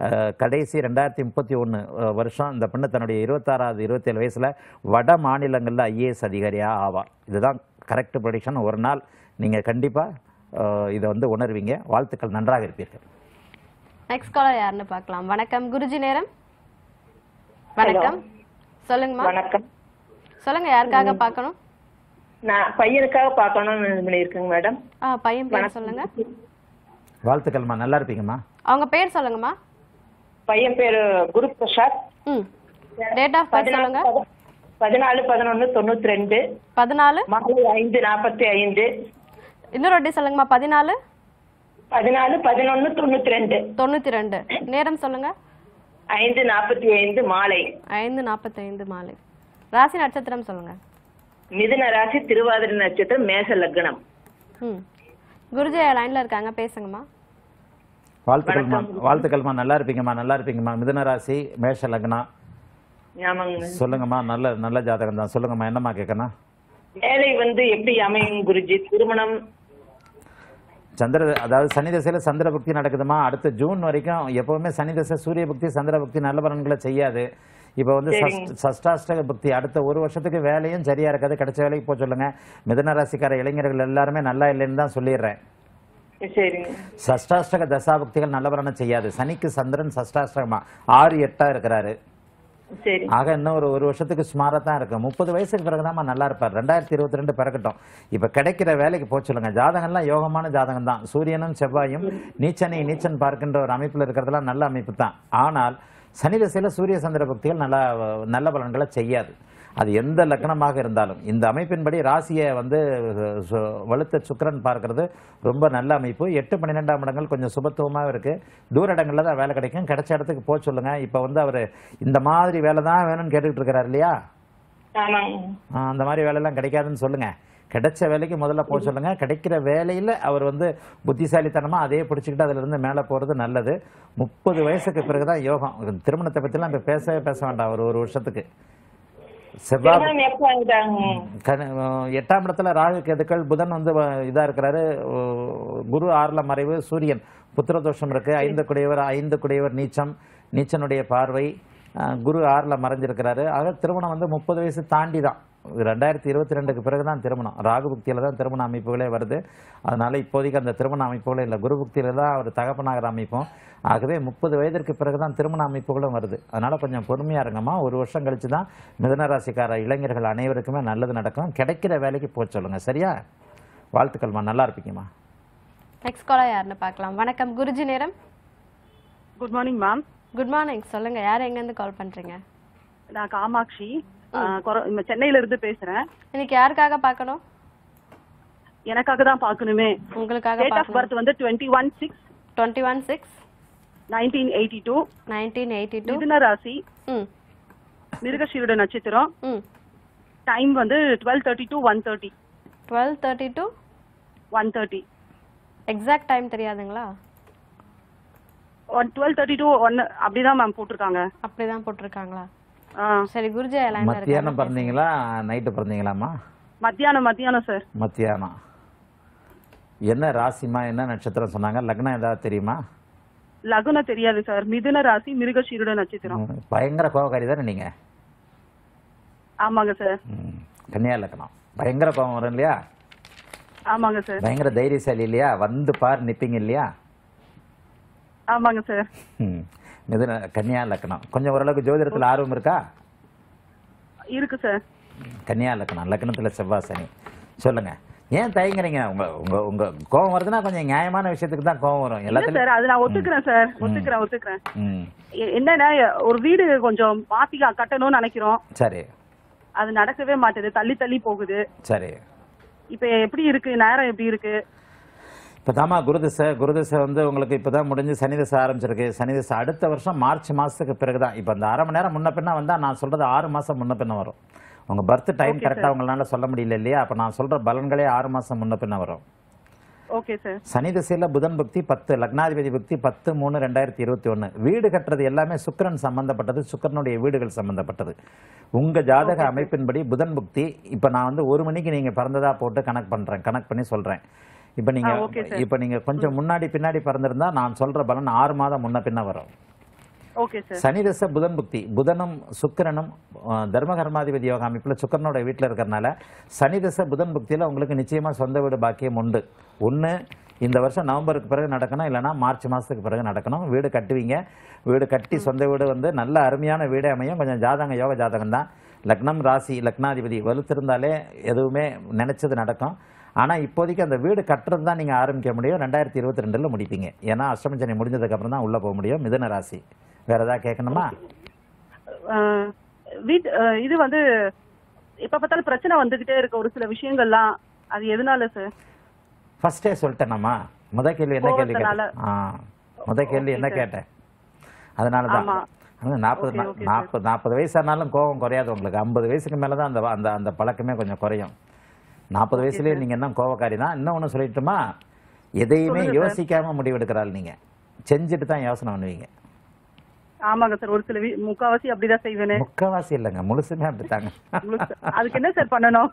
கடைசி ரெண்டாயிரத்தி முப்பத்தி ஒன்று வருஷம் இந்த பெண்ணு தன்னுடைய இருபத்தாறாவது இருபத்தேழு வயசில் வட மாநிலங்களில் ஐஏஎஸ் அதிகாரியாக ஆவார் இதுதான் கரெக்ட் ப்ரொடிக்ஷன் ஒரு நாள் நீங்கள் கண்டிப்பாக இதை வந்து உணர்வீங்க வாழ்த்துக்கள் நன்றாக இருப்பீர்கள் நெக்ஸ்ட் காலர் யாருன்னு பார்க்கலாம் வணக்கம் குருஜி நேரம் வணக்கம் சொல்லுங்கம்மா வணக்கம் சொல்லுங்க யாருக்காக பார்க்கணும் நான் பையனுக்காக பார்க்கணும்னு இது பண்ணியிருக்கேங்க மேடம் ஆ பையன் பேர் சொல்லுங்க வாழ்த்துக்கள்மா நல்லா இருப்பீங்கம்மா அவங்க பேர் சொல்லுங்கம்மா பையன் பேரு குரு பிரசாத் ம் டேட் ஆஃப் பர்த் சொல்லுங்க பதினாலு பதினொன்னு தொண்ணூத்தி ரெண்டு பதினாலு மாலை ஐந்து நாற்பத்தி ஐந்து இன்னொரு வாட்டி சொல்லுங்கம்மா பதினாலு பதினாலு பதினொன்னு தொண்ணூத்தி ரெண்டு தொண்ணூத்தி ரெண்டு நேரம் சொல்லுங்க ஐந்து நாற்பத்தி ஐந்து மாலை ஐந்து நாற்பத்தைந்து மாலை ராசி நட்சத்திரம் சொல்லுங்க மிதுன ராசி திருவாதிரை நட்சத்திரம் மேச லக்னம் ம் குருஜி லைன்ல இருக்காங்க பேசுங்கம்மா வாழ்த்துக்கள்மா வாழ்த்துக்கள்மா நல்லா இருப்பீங்கம்மா நல்லா இருப்பீங்கம்மா மிதுன ராசி மேஷ லக்னா ஆமாங்க சொல்லுங்கம்மா நல்ல நல்ல ஜாதகம் தான் சொல்லுங்கம்மா என்னம்மா கேட்கணும் வேலை வந்து எப்படி அமையும் குருஜி திருமணம் சந்திர அதாவது சனி தசையில சந்திர பக்தி நடக்குதுமா அடுத்த ஜூன் வரைக்கும் எப்பவுமே சனி தசை சூரிய பக்தி சந்திர பக்தி நல்ல பலன்களை செய்யாது இப்போ வந்து சஷ்ட- சஷ்டாஷ்டக பக்தி அடுத்த ஒரு வருஷத்துக்கு வேலையும் சரியா இருக்காது கிடைச்ச வேலைக்கு போக சொல்லுங்க மிதன ராசிக்கார இளைஞர்கள் எல்லாருமே நல்லா இல்லைன்னு தான் சொல்லிடுறேன் சரிங்க சஷ்டாஷ்டக தசாபக்திகள் நல்ல பலனை செய்யாது சனிக்கு சந்திரன் சஷ்டாஷ்டகமா ஆறு எட்டா இருக்கிறாரு சரி ஆக இன்னும் ஒரு ஒரு வருஷத்துக்கு சுமாராக தான் இருக்கு முப்பது வயசுக்கு பிறகுதாம்மா நல்லா இருப்பார் ரெண்டாயிரத்தி இருபத்தி ரெண்டு பிறக்கட்டும் இப்போ கிடைக்கிற வேலைக்கு போக சொல்லுங்க ஜாதகம்லாம் யோகமான ஜாதகம் தான் சூரியனும் செவ்வாயும் நீச்சனை நீச்சன் பார்க்கின்ற ஒரு அமைப்பில் இருக்கிறதுலாம் நல்ல அமைப்பு தான் ஆனால் சனி திசையில் சூரிய சந்திர பக்திகள் நல்லா நல்ல பலன்களை செய்யாது அது எந்த லக்னமாக இருந்தாலும் இந்த அமைப்பின்படி ராசியை வந்து சு- வலுத்த சுக்கிரன் பார்க்கிறது ரொம்ப நல்ல அமைப்பு எட்டு பன்னிரெண்டாம் இடங்கள் கொஞ்சம் சுபத்துவமாக இருக்கு தூர இடங்கள்ல தான் வேலை கிடைக்கும் கிடைச்ச இடத்துக்கு போக சொல்லுங்க இப்போ வந்து அவர் இந்த மாதிரி வேலை தான் வேணும்னு கேட்டுக்கிட்டு இருக்காரு இல்லையா ஆமாங்க ஆ, அந்த மாதிரி வேலையெல்லாம் கிடைக்காதுன்னு சொல்லுங்க கிடைச்ச வேலைக்கு முதல்ல போக சொல்லுங்க கிடைக்கிற வேலையில அவர் வந்து புத்திசாலித்தனமா அதே பிடிச்சிக்கிட்டு அதுல இருந்து மேலே போறது நல்லது முப்பது வயசுக்கு பிறகுதான் யோகம் திருமணத்தை பத்திலாம் இப்ப பேசவே பேச வேண்டாம் ஒரு ஒரு வருஷத்துக்கு செவ்வாய் திருமணம் எப்போ ஆகுதாங்க கண- எட்டாம் இடத்துல ராகு கேதுக்கள் புதன் வந்து வ- இதா இருக்கிறாரு ஓ, குரு ஆறுல மறைவு சூரியன் புத்திரதோஷம் இருக்கு ஐந்து குடையவர் ஐந்து குடையவர் நீச்சம் நீச்சனுடைய பார்வை அஹ், குரு ஆறுல மறைஞ்சிருக்கிறாரு ஆக திருமணம் வந்து முப்பது வயசு தாண்டி தான் ரெண்டாயிரத்தி இருபத்தி ரெண்டுக்கு பிறகு தான் திருமணம் ராகு புக்தியில தான் திருமண அமைப்புகளே வருது அதனால இப்போதைக்கு அந்த திருமண அமைப்புகளே இல்லை குரு புக்தியில தான் அவர் தகப்பனாகிற அமைப்பும் ஆகவே முப்பது வயதிற்கு பிறகு தான் திருமண அமைப்புகளும் வருது அதனால கொஞ்சம் பொறுமையா இருங்கம்மா ஒரு வருஷம் கழிச்சு தான் மிதனராசிக்கார இளைஞர்கள் அனைவருக்குமே நல்லது நடக்கும் கிடைக்கிற வேலைக்கு போக சொல்லுங்க சரியா வாழ்த்துக்கள்மா நல்லா இருப்பீங்கம்மா நெக்ஸ்ட் காலர் யாருன்னு பார்க்கலாம் வணக்கம் குருஜி நேரம் good morning ma'am good morning சொல்லுங்க யார் எங்கேருந்து கால் பண்றீங்க நான் காமாட்சி ஆ, கொர- இங்க சென்னையில இருந்து பேசுறேன் இன்னைக்கு யாருக்காக பார்க்கணும் எனக்காக தான் பார்க்கணுமே உங்களுக்காக டேட் ஆஃப் பர்த் வந்து twenty one six twenty one six nineteen eighty two nineteen eighty two மிதுன ராசி ம் மிருகஷீரோட நட்சத்திரம் ம் டைம் வந்து twelve thirty to one thirty twelve thirty to one thirty exact time தெரியாதுங்களா one twelve thirty to one அப்படிதான் மேம் போட்டிருக்காங்க அப்படிதான் போட்டிருக்காங்களா ஆ, சரி குருஜி லைன்ல மத்தியானம் இருக்காங்க பிறந்தீங்களா நைட்டு பிறந்தீங்களாம்மா மத்தியானம் மத்தியானம் சார் மத்தியானம் என்ன ராசிமா என்ன நட்சத்திரம் சொன்னாங்க லக்னம் ஏதாவது தெரியுமா லகுனம் தெரியாது சார் மிதுன ராசி மிருகஷீரோட நட்சத்திரம் ம், பயங்கர கோபக்காரி தானே நீங்க ஆமாங்க சார் ம், கன்னியா லக்னம் பயங்கர கோபம் வரும் இல்லையா ஆமாங்க சார் பயங்கர தைரியசாலி இல்லையா வந்து பார் நிப்பீங்க இல்லையா ஆமாங்க சார் ம், மிதுன கன்னியா லக்னம் கொஞ்சம் ஓரளவுக்கு ஜோதிடத்துல ஆர்வம் இருக்கா இருக்கு சார் கன்னியா லக்னம் லக்னத்துல செவ்வாய் சனி சொல்லுங்க ஏன் தயங்குறீங்க உங்க உங்க உங்க கோபம் வருதுன்னா கொஞ்சம் நியாயமான விஷயத்துக்கு தான் கோபம் வரும் இல்ல எல்லாத்துலயும் சார் அது நான் ஒத்துக்கிறேன் சார் ஒத்துக்கிறேன் ஒத்துக்கிறேன் ம் எ- என்னன்னா ஒரு வீடு கொஞ்சம் மாத்தி க- கட்டணும்னு நினைக்கிறோம் சரி அது நடக்கவே மாட்டேது தள்ளி தள்ளி போகுது சரி இப்ப எப்படி இருக்கு நேரம் எப்படி இருக்கு இப்போ தாமா குருதிசை குருதிசை வந்து உங்களுக்கு இப்போ தான் முடிஞ்சு சனி திசை ஆரம்பிச்சிருக்கு சனி திசை அடுத்த வருஷம் மார்ச் மாதத்துக்கு பிறகு தான் இப்போ இந்த அரை மணி நேரம் முன்ன பின்ன வந்தால் நான் சொல்கிறது ஆறு மாதம் முன்ன பின்ன வரும் உங்கள் பர்த் டைம் Okay, கரெக்டாக sir. உங்களால சொல்ல முடியல இல்லையா அப்போ நான் சொல்கிற பலன்களே ஆறு மாதம் முன்ன பின்ன வரும் ஓகே சார் சனி திசையில் புதன் பக்தி பத்து லக்னாதிபதி பக்தி பத்து மூணு ரெண்டாயிரத்தி இருபத்தி ஒன்று வீடு கட்டுறது எல்லாமே சுக்கிரன் சம்பந்தப்பட்டது சுக்கிரனுடைய வீடுகள் சம்பந்தப்பட்டது உங்கள் ஜாதக அமைப்பின்படி புதன் புக்தி இப்போ நான் வந்து ஒரு மணிக்கு நீங்கள் பிறந்ததா போட்டு கணக்கு பண்ணுறேன் கணக்கு பண்ணி சொல்கிறேன் இப்போ ஆ, okay, நீங்கள் sir. இப்போ நீங்கள் கொஞ்சம் முன்னாடி பின்னாடி பிறந்திருந்தா நான் சொல்கிற பலன் ஆறு மாதம் முன்ன பின்ன வரும் ஓகே சார் சனி தசை புதன் புக்தி புதனும் சுக்கிரனும் அஹ், தர்மகர்மாதிபதி யோக அமைப்பில் சுக்கிரனோட வீட்டில் இருக்கிறனால சனி தசை புதன் புக்தியில் உங்களுக்கு நிச்சயமாக சொந்த வீடு பாக்கியம் உண்டு ஒன்று இந்த வருஷம் நவம்பருக்கு பிறகு நடக்கணும் இல்லைன்னா மார்ச் மாதத்துக்கு பிறகு நடக்கணும் வீடு கட்டுவீங்க வீடு கட்டி சொந்த வீடு வந்து நல்ல அருமையான வீடே அமையும் கொஞ்சம் ஜாதகம் யோக ஜாதகம் தான் லக்னம் ராசி லக்னாதிபதி வலுத்திருந்தாலே எதுவுமே நினைச்சது நடக்கும் ஆனால் இப்போதைக்கு அந்த வீடு கட்டுறது தான் நீங்கள் ஆரம்பிக்க முடியும் ரெண்டாயிரத்தி இருபத்தி ரெண்டில் முடிப்பீங்க ஏன்னா அஷ்டமச்சனி முடிஞ்சதுக்கப்புறம் தான் உள்ளே போக முடியும் மிதுன ராசி வேற ஏதாவது கேட்கணுமா வீட் அஹ், இது வந்து எப்ப பார்த்தாலும் பிரச்சனை வந்துகிட்டே இருக்கு ஒரு சில விஷயங்கள்லாம் அது எதனால சார் ஃபர்ஸ்டே சொல்லிட்டேனம்மா முத கேள்வி என்ன கேள்வி கோவத்தினால. கேட்டேன் ஆ முத கேள்வி என்ன Okay, sir. கேட்டேன் அதனால தான் ஆமா. நாற்பது Okay, okay, sir. நாற்பது நாற்பது வயசானாலும் கோபம் குறையாது உங்களுக்கு ஐம்பது வயசுக்கு மேலே தான் அந்த அந்த அந்த பழக்கமே கொஞ்சம் குறையும் நாற்பது வயசுலயே நீங்க என்ன கோவக்காரி தான் இன்னொன்று சொல்லிட்டுமா எதையுமே சொல்லுங்க sir. யோசிக்காம முடிவெடுக்கிறாள் நீங்க செஞ்சுட்டு தான் யோசனை பண்ணுவீங்க ஆமாங்க சார் ஒரு சில வி- முக்காவாசி அப்படிதான் செய்வேனே முக்கவாசி இல்லைங்க முழுசுமே அப்படித்தாங்க உங்களுக்கு- அதுக்கு என்ன சார் பண்ணணும்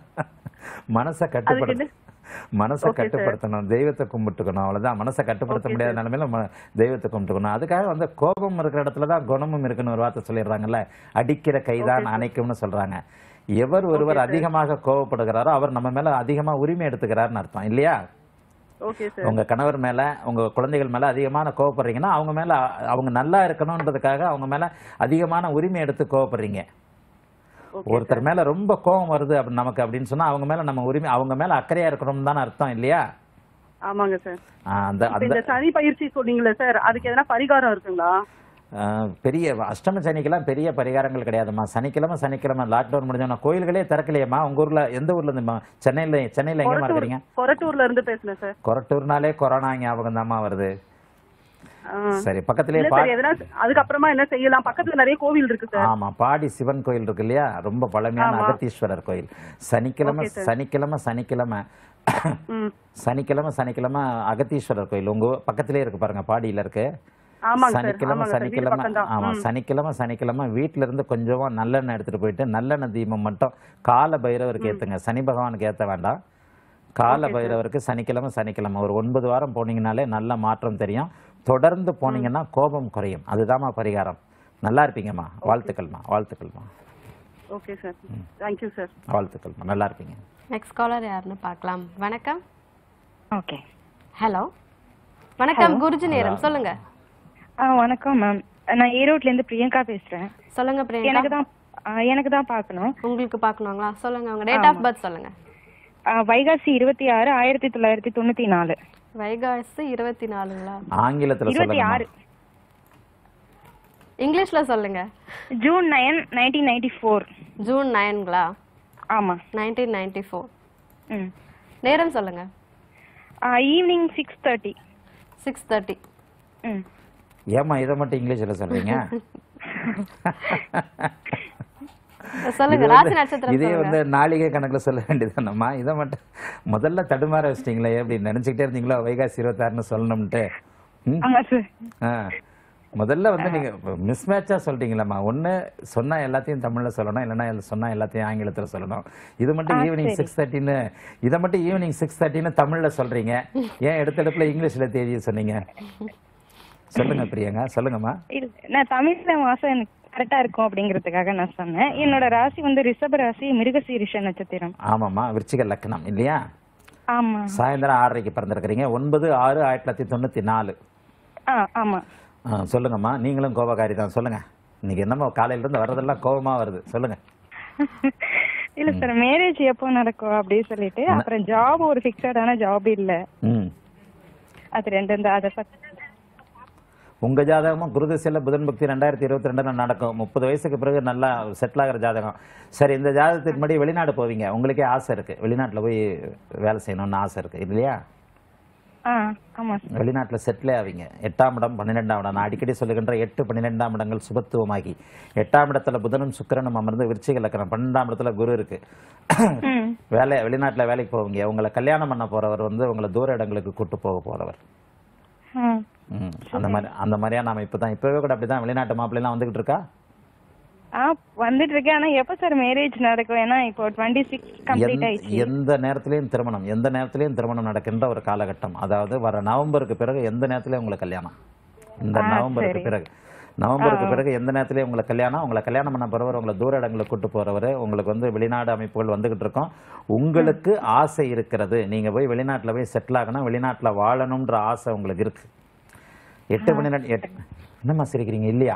மனசை அதுக்கு கட்டுப்படுத்த என்ன மனசை Okay, sir. கட்டுப்படுத்தணும் தெய்வத்தை கும்பிட்டுக்கணும் அவ்வளவுதான் மனசை கட்டுப்படுத்த Okay, முடியாத sir. நிலைமையில ம- தெய்வத்தை கும்பிட்டுக்கணும் அதுக்காக வந்து கோபம் இருக்கிற இடத்துல தான் குணமும் இருக்குன்னு ஒரு வார்த்தை சொல்லிடுறாங்கல்ல அடிக்கிற கைதான் Okay, sir. அணைக்கும்னு சொல்றாங்க எவர் ஒருவர் Okay, sir. அதிகமாக கோவப்படுகிறாரோ அவர் நம்ம மேல அதிகமா உரிமை எடுத்துக்கிறாருன்னு அர்த்தம் இல்லையா ஓகே சார் உங்க கணவர் மேல உங்க குழந்தைகள் மேல அதிகமான கோவப்படுறீங்கன்னா அவங்க மேல அ- அவங்க நல்லா இருக்கணும்ன்றதுக்காக அவங்க மேல அதிகமான உரிமை எடுத்து கோவப்படுறீங்க ஓகே ஒருத்தர் மேல ரொம்ப கோபம் வருது அப்படி நமக்கு அப்படின்னு சொன்னா அவங்க மேல நம்ம உரிமை அவங்க மேல அக்கறையா இருக்கணும்னு தானே அர்த்தம் இல்லையா ஆமாங்க சார் ஆ, அந்த இப்ப அந்த இந்த சனி பயிற்சி சொன்னீங்களே சார் அதுக்கு எதனா பரிகாரம் இருக்குங்களா ஆ, பெரிய அஷ்டம சனிக்கெல்லாம் பெரிய பரிகாரங்கள் கிடையாதும்மா சனிக்கிழமை சனிக்கிழமை லாக்டவுன் முடிஞ்சோன்னா கோயில்களே திறக்கலையேம்மா உங்க ஊர்ல எந்த ஊர்ல இருந்து சென்னையில சென்னையில எங்கேமா கொரட்டூர் இருக்கிறீங்க கொரட்டூர்ல இருந்து பேசுனேன் சார் கொரட்டூர்னாலே கொரோனா ஞாபகம் தாம்மா வருது ஆ. சரி பக்கத்திலே இல்ல பா சார் எதனா அதுக்கப்புறமா என்ன செய்யலாம் பக்கத்துல நிறைய கோவில் இருக்கு சார் ஆமா பாடி சிவன் கோயில் இருக்கு இல்லையா ரொம்ப பழமையான ஆமா. அகத்தீஸ்வரர் கோயில் சனிக்கிழமை Okay, sir. சனிக்கிழமை சனிக்கிழமை ம் சனிக்கிழமை சனிக்கிழமை அகத்தீஸ்வரர் கோயில் உங்க ஊ- பக்கத்திலே இருக்கு பாருங்க பாடியில இருக்கு ஆமாங்க சார் சனிக்கிழமை ஆமாங்க சார் வீடு சனிக்கிழமை பக்கம் தான் ஆமா சனிக்கிழமை சனிக்கிழமை வீட்ல இருந்து கொஞ்சமா நல்லெண்ணெய் எடுத்துட்டு போயிட்டு நல்லெண்ணெய் தீபம் மட்டும் கால பைரவருக்கு ஏத்துங்க சனி பகவானுக்கு ஏத்த வேண்டாம் கால Okay, sir. பைரவருக்கு சனிக்கிழமை சனிக்கிழமை ஒரு ஒன்பது வாரம் போனீங்கனாலே நல்ல மாற்றம் தெரியும் தொடர்ந்து போனீங்கன்னா கோபம் குறையும் அதுதாம்மா பரிகாரம் நல்லா இருப்பீங்கம்மா வாழ்த்துக்கள்மா வாழ்த்துக்கள்மா ஓகே சார் தேங்க்யூ சார் வாழ்த்துக்கள்மா நல்லா இருப்பீங்க நெக்ஸ்ட் காலர் யாருன்னு பார்க்கலாம் வணக்கம் ஓகே ஹலோ வணக்கம் குருஜி நேரம் சொல்லுங்க ஆ வணக்கம் மேம் நான் ஈரோட்ல இருந்து பிரியங்கா பேசுறேன் சொல்லுங்க எனக்கு பிரியங்கா தான் ஆ, எனக்கு தான் பார்க்கணும் உங்களுக்கு பார்க்கணுங்களா சொல்லுங்க உங்க டேட் ஆஃப் பர்த் சொல்லுங்க ஆ, வைகாசி இருபத்தி ஆறு ஆயிரத்தி தொள்ளாயிரத்தி தொண்ணூத்தி நாலு வைகாசி இருபத்தி நாலுங்களா ஆங்கிலத்துல இருபத்தி சொல்லுங்க ஆறு இங்கிலீஷ்ல சொல்லுங்க June nine nineteen ninety four June நைன்ங்களா ஆமா நைன்டீன் நைன்டி ஃபோர் ம் நேரம் சொல்லுங்க evening six thirty six thirty ம் ஏமா இதை மட்டும் இங்கிலீஷ்ல சொல்றீங்க சொல்லுங்க இது ராசி வந்து- நட்சத்திரம் இதே சொல்லுங்க வந்து நாளிகை கணக்குல சொல்ல வேண்டியதானம்மா இதை மட்டும் முதல்ல தடுமாற வச்சிட்டீங்களே எப்படி நினைச்சுக்கிட்டே இருந்தீங்களோ வைகாசி இருபத்தாறுன்னு சொல்லணும்ட்டு ம்? ஆமா சார் ஆ. முதல்ல வந்து நீங்க மிஸ் மேட்சா சொல்றீங்களம்மா ஒண்ணு சொன்னா எல்லாத்தையும் தமிழ்ல சொல்லணும் இல்லைன்னா இல்ல சொன்னா எல்லாத்தையும் ஆங்கிலத்துல சொல்லணும் இது மட்டும் ஆ, ஈவினிங் சரி. சிக்ஸ் தேர்ட்டின்னு இதை மட்டும் ஈவினிங் சிக்ஸ் தேர்ட்டின்னு தமிழ்ல சொல்றீங்க ஏன் எடுத்தடுப்புல இங்கிலீஷ்ல தேதி சொன்னீங்க சொல்லுங்க பிரியங்கா சொல்லுங்கம்மா இல்ல நான் தமிழ்ல மாசம் எனக்கு கரெக்டா இருக்கும் அப்படிங்கிறதுக்காக நான் சொன்னேன் என்னோட ராசி வந்து ரிஷப ராசி மிருகசீரிஷ நட்சத்திரம் ஆமாம்மா விருச்சிக லக்னம் இல்லையா ஆமா சாயந்தரம் ஆறரைக்கு பிறந்திருக்கிறீங்க ஒன்பது ஆறு ஆயிரத்தி தொள்ளாயிரத்தி தொண்ணூத்தி நாலு ஆ ஆமா ஆ, சொல்லுங்கம்மா நீங்களும் கோபக்காரி தான் சொல்லுங்க இன்னைக்கு என்னமோ காலையில இருந்து வர்றதெல்லாம் கோபமா வருது சொல்லுங்க இல்ல சார் மேரேஜ் எப்போ நடக்கும் அப்படின்னு சொல்லிட்டு அப்புறம் ஜாப் ஒரு ஃபிக்ஸடான ஜாப் இல்ல ம் அது ரெண்டு இந்த அதை பத்தி உங்க ஜாதகமும் குருதிசையில் புதன் பக்தி ரெண்டாயிரத்தி இருபத்தி ரெண்டுல நடக்கும் முப்பது வயசுக்கு பிறகு நல்லா செட்டில் ஆகிற ஜாதகம் சரி இந்த ஜாதகத்துக்கு முன்னாடி வெளிநாடு போவீங்க உங்களுக்கே ஆசை இருக்கு வெளிநாட்டுல போய் வேலை செய்யணும்னு ஆசை இருக்கு இல்லையா ஆ ஆமா சார் வெளிநாட்டுல செட்டிலே ஆவீங்க எட்டாம் இடம் பன்னிரெண்டாம் இடம் நான் அடிக்கடி சொல்லுகின்ற எட்டு பன்னிரெண்டாம் இடங்கள் சுபத்துவமாகி எட்டாம் இடத்துல புதனும் சுக்கிரனும் அமர்ந்து விருச்சிக லக்கணம் பன்னெண்டாம் இடத்துல குரு இருக்கு ம் வேலை வெளிநாட்டுல வேலைக்கு போவீங்க உங்களை கல்யாணம் பண்ண போறவர் வந்து உங்களை தூர இடங்களுக்கு கூட்டு போக போறவர் ம் ம், அந்த மாதிரி அந்த மாதிரியா நாம இப்பதான் இப்பவே கூட அப்படிதான் வெளிநாட்டு மாப்பிள்ளைலாம் வந்துகிட்டு இருக்கா ஆ வந்துட்டு இருக்கேன் ஆனா எப்ப சார் மேரேஜ் நடக்கும் ஏன்னா இப்போ டுவெண்ட்டி சிக்ஸ் கம்ப்ளீட் எந்த- ஆயிடுச்சு எந்த நேரத்திலையும் திருமணம் எந்த நேரத்திலையும் திருமணம் நடக்கின்ற ஒரு காலகட்டம் அதாவது வர நவம்பருக்கு பிறகு எந்த நேரத்திலையும் உங்களுக்கு கல்யாணம் இந்த ஆ, நவம்பருக்கு சரி. பிறகு நவம்பருக்கு ஆ. பிறகு எந்த நேரத்திலையும் உங்களுக்கு கல்யாணம் உங்களை கல்யாணம் பண்ண போறவர் உங்களை தூர இடங்களுக்கு கூட்டு போறவர் உங்களுக்கு வந்து வெளிநாடு அமைப்புகள் வந்துகிட்டு இருக்கோம் உங்களுக்கு ஆசை இருக்கிறது நீங்க போய் வெளிநாட்டுல போய் செட்டில் ஆகணும் வெளிநாட்டுல வாழணும்ன்ற ஆசை உங்களுக்கு இருக்கு எட்டு மணி நேரம் எட்டு என்னம்மா சிரிக்கிறீங்க இல்லையா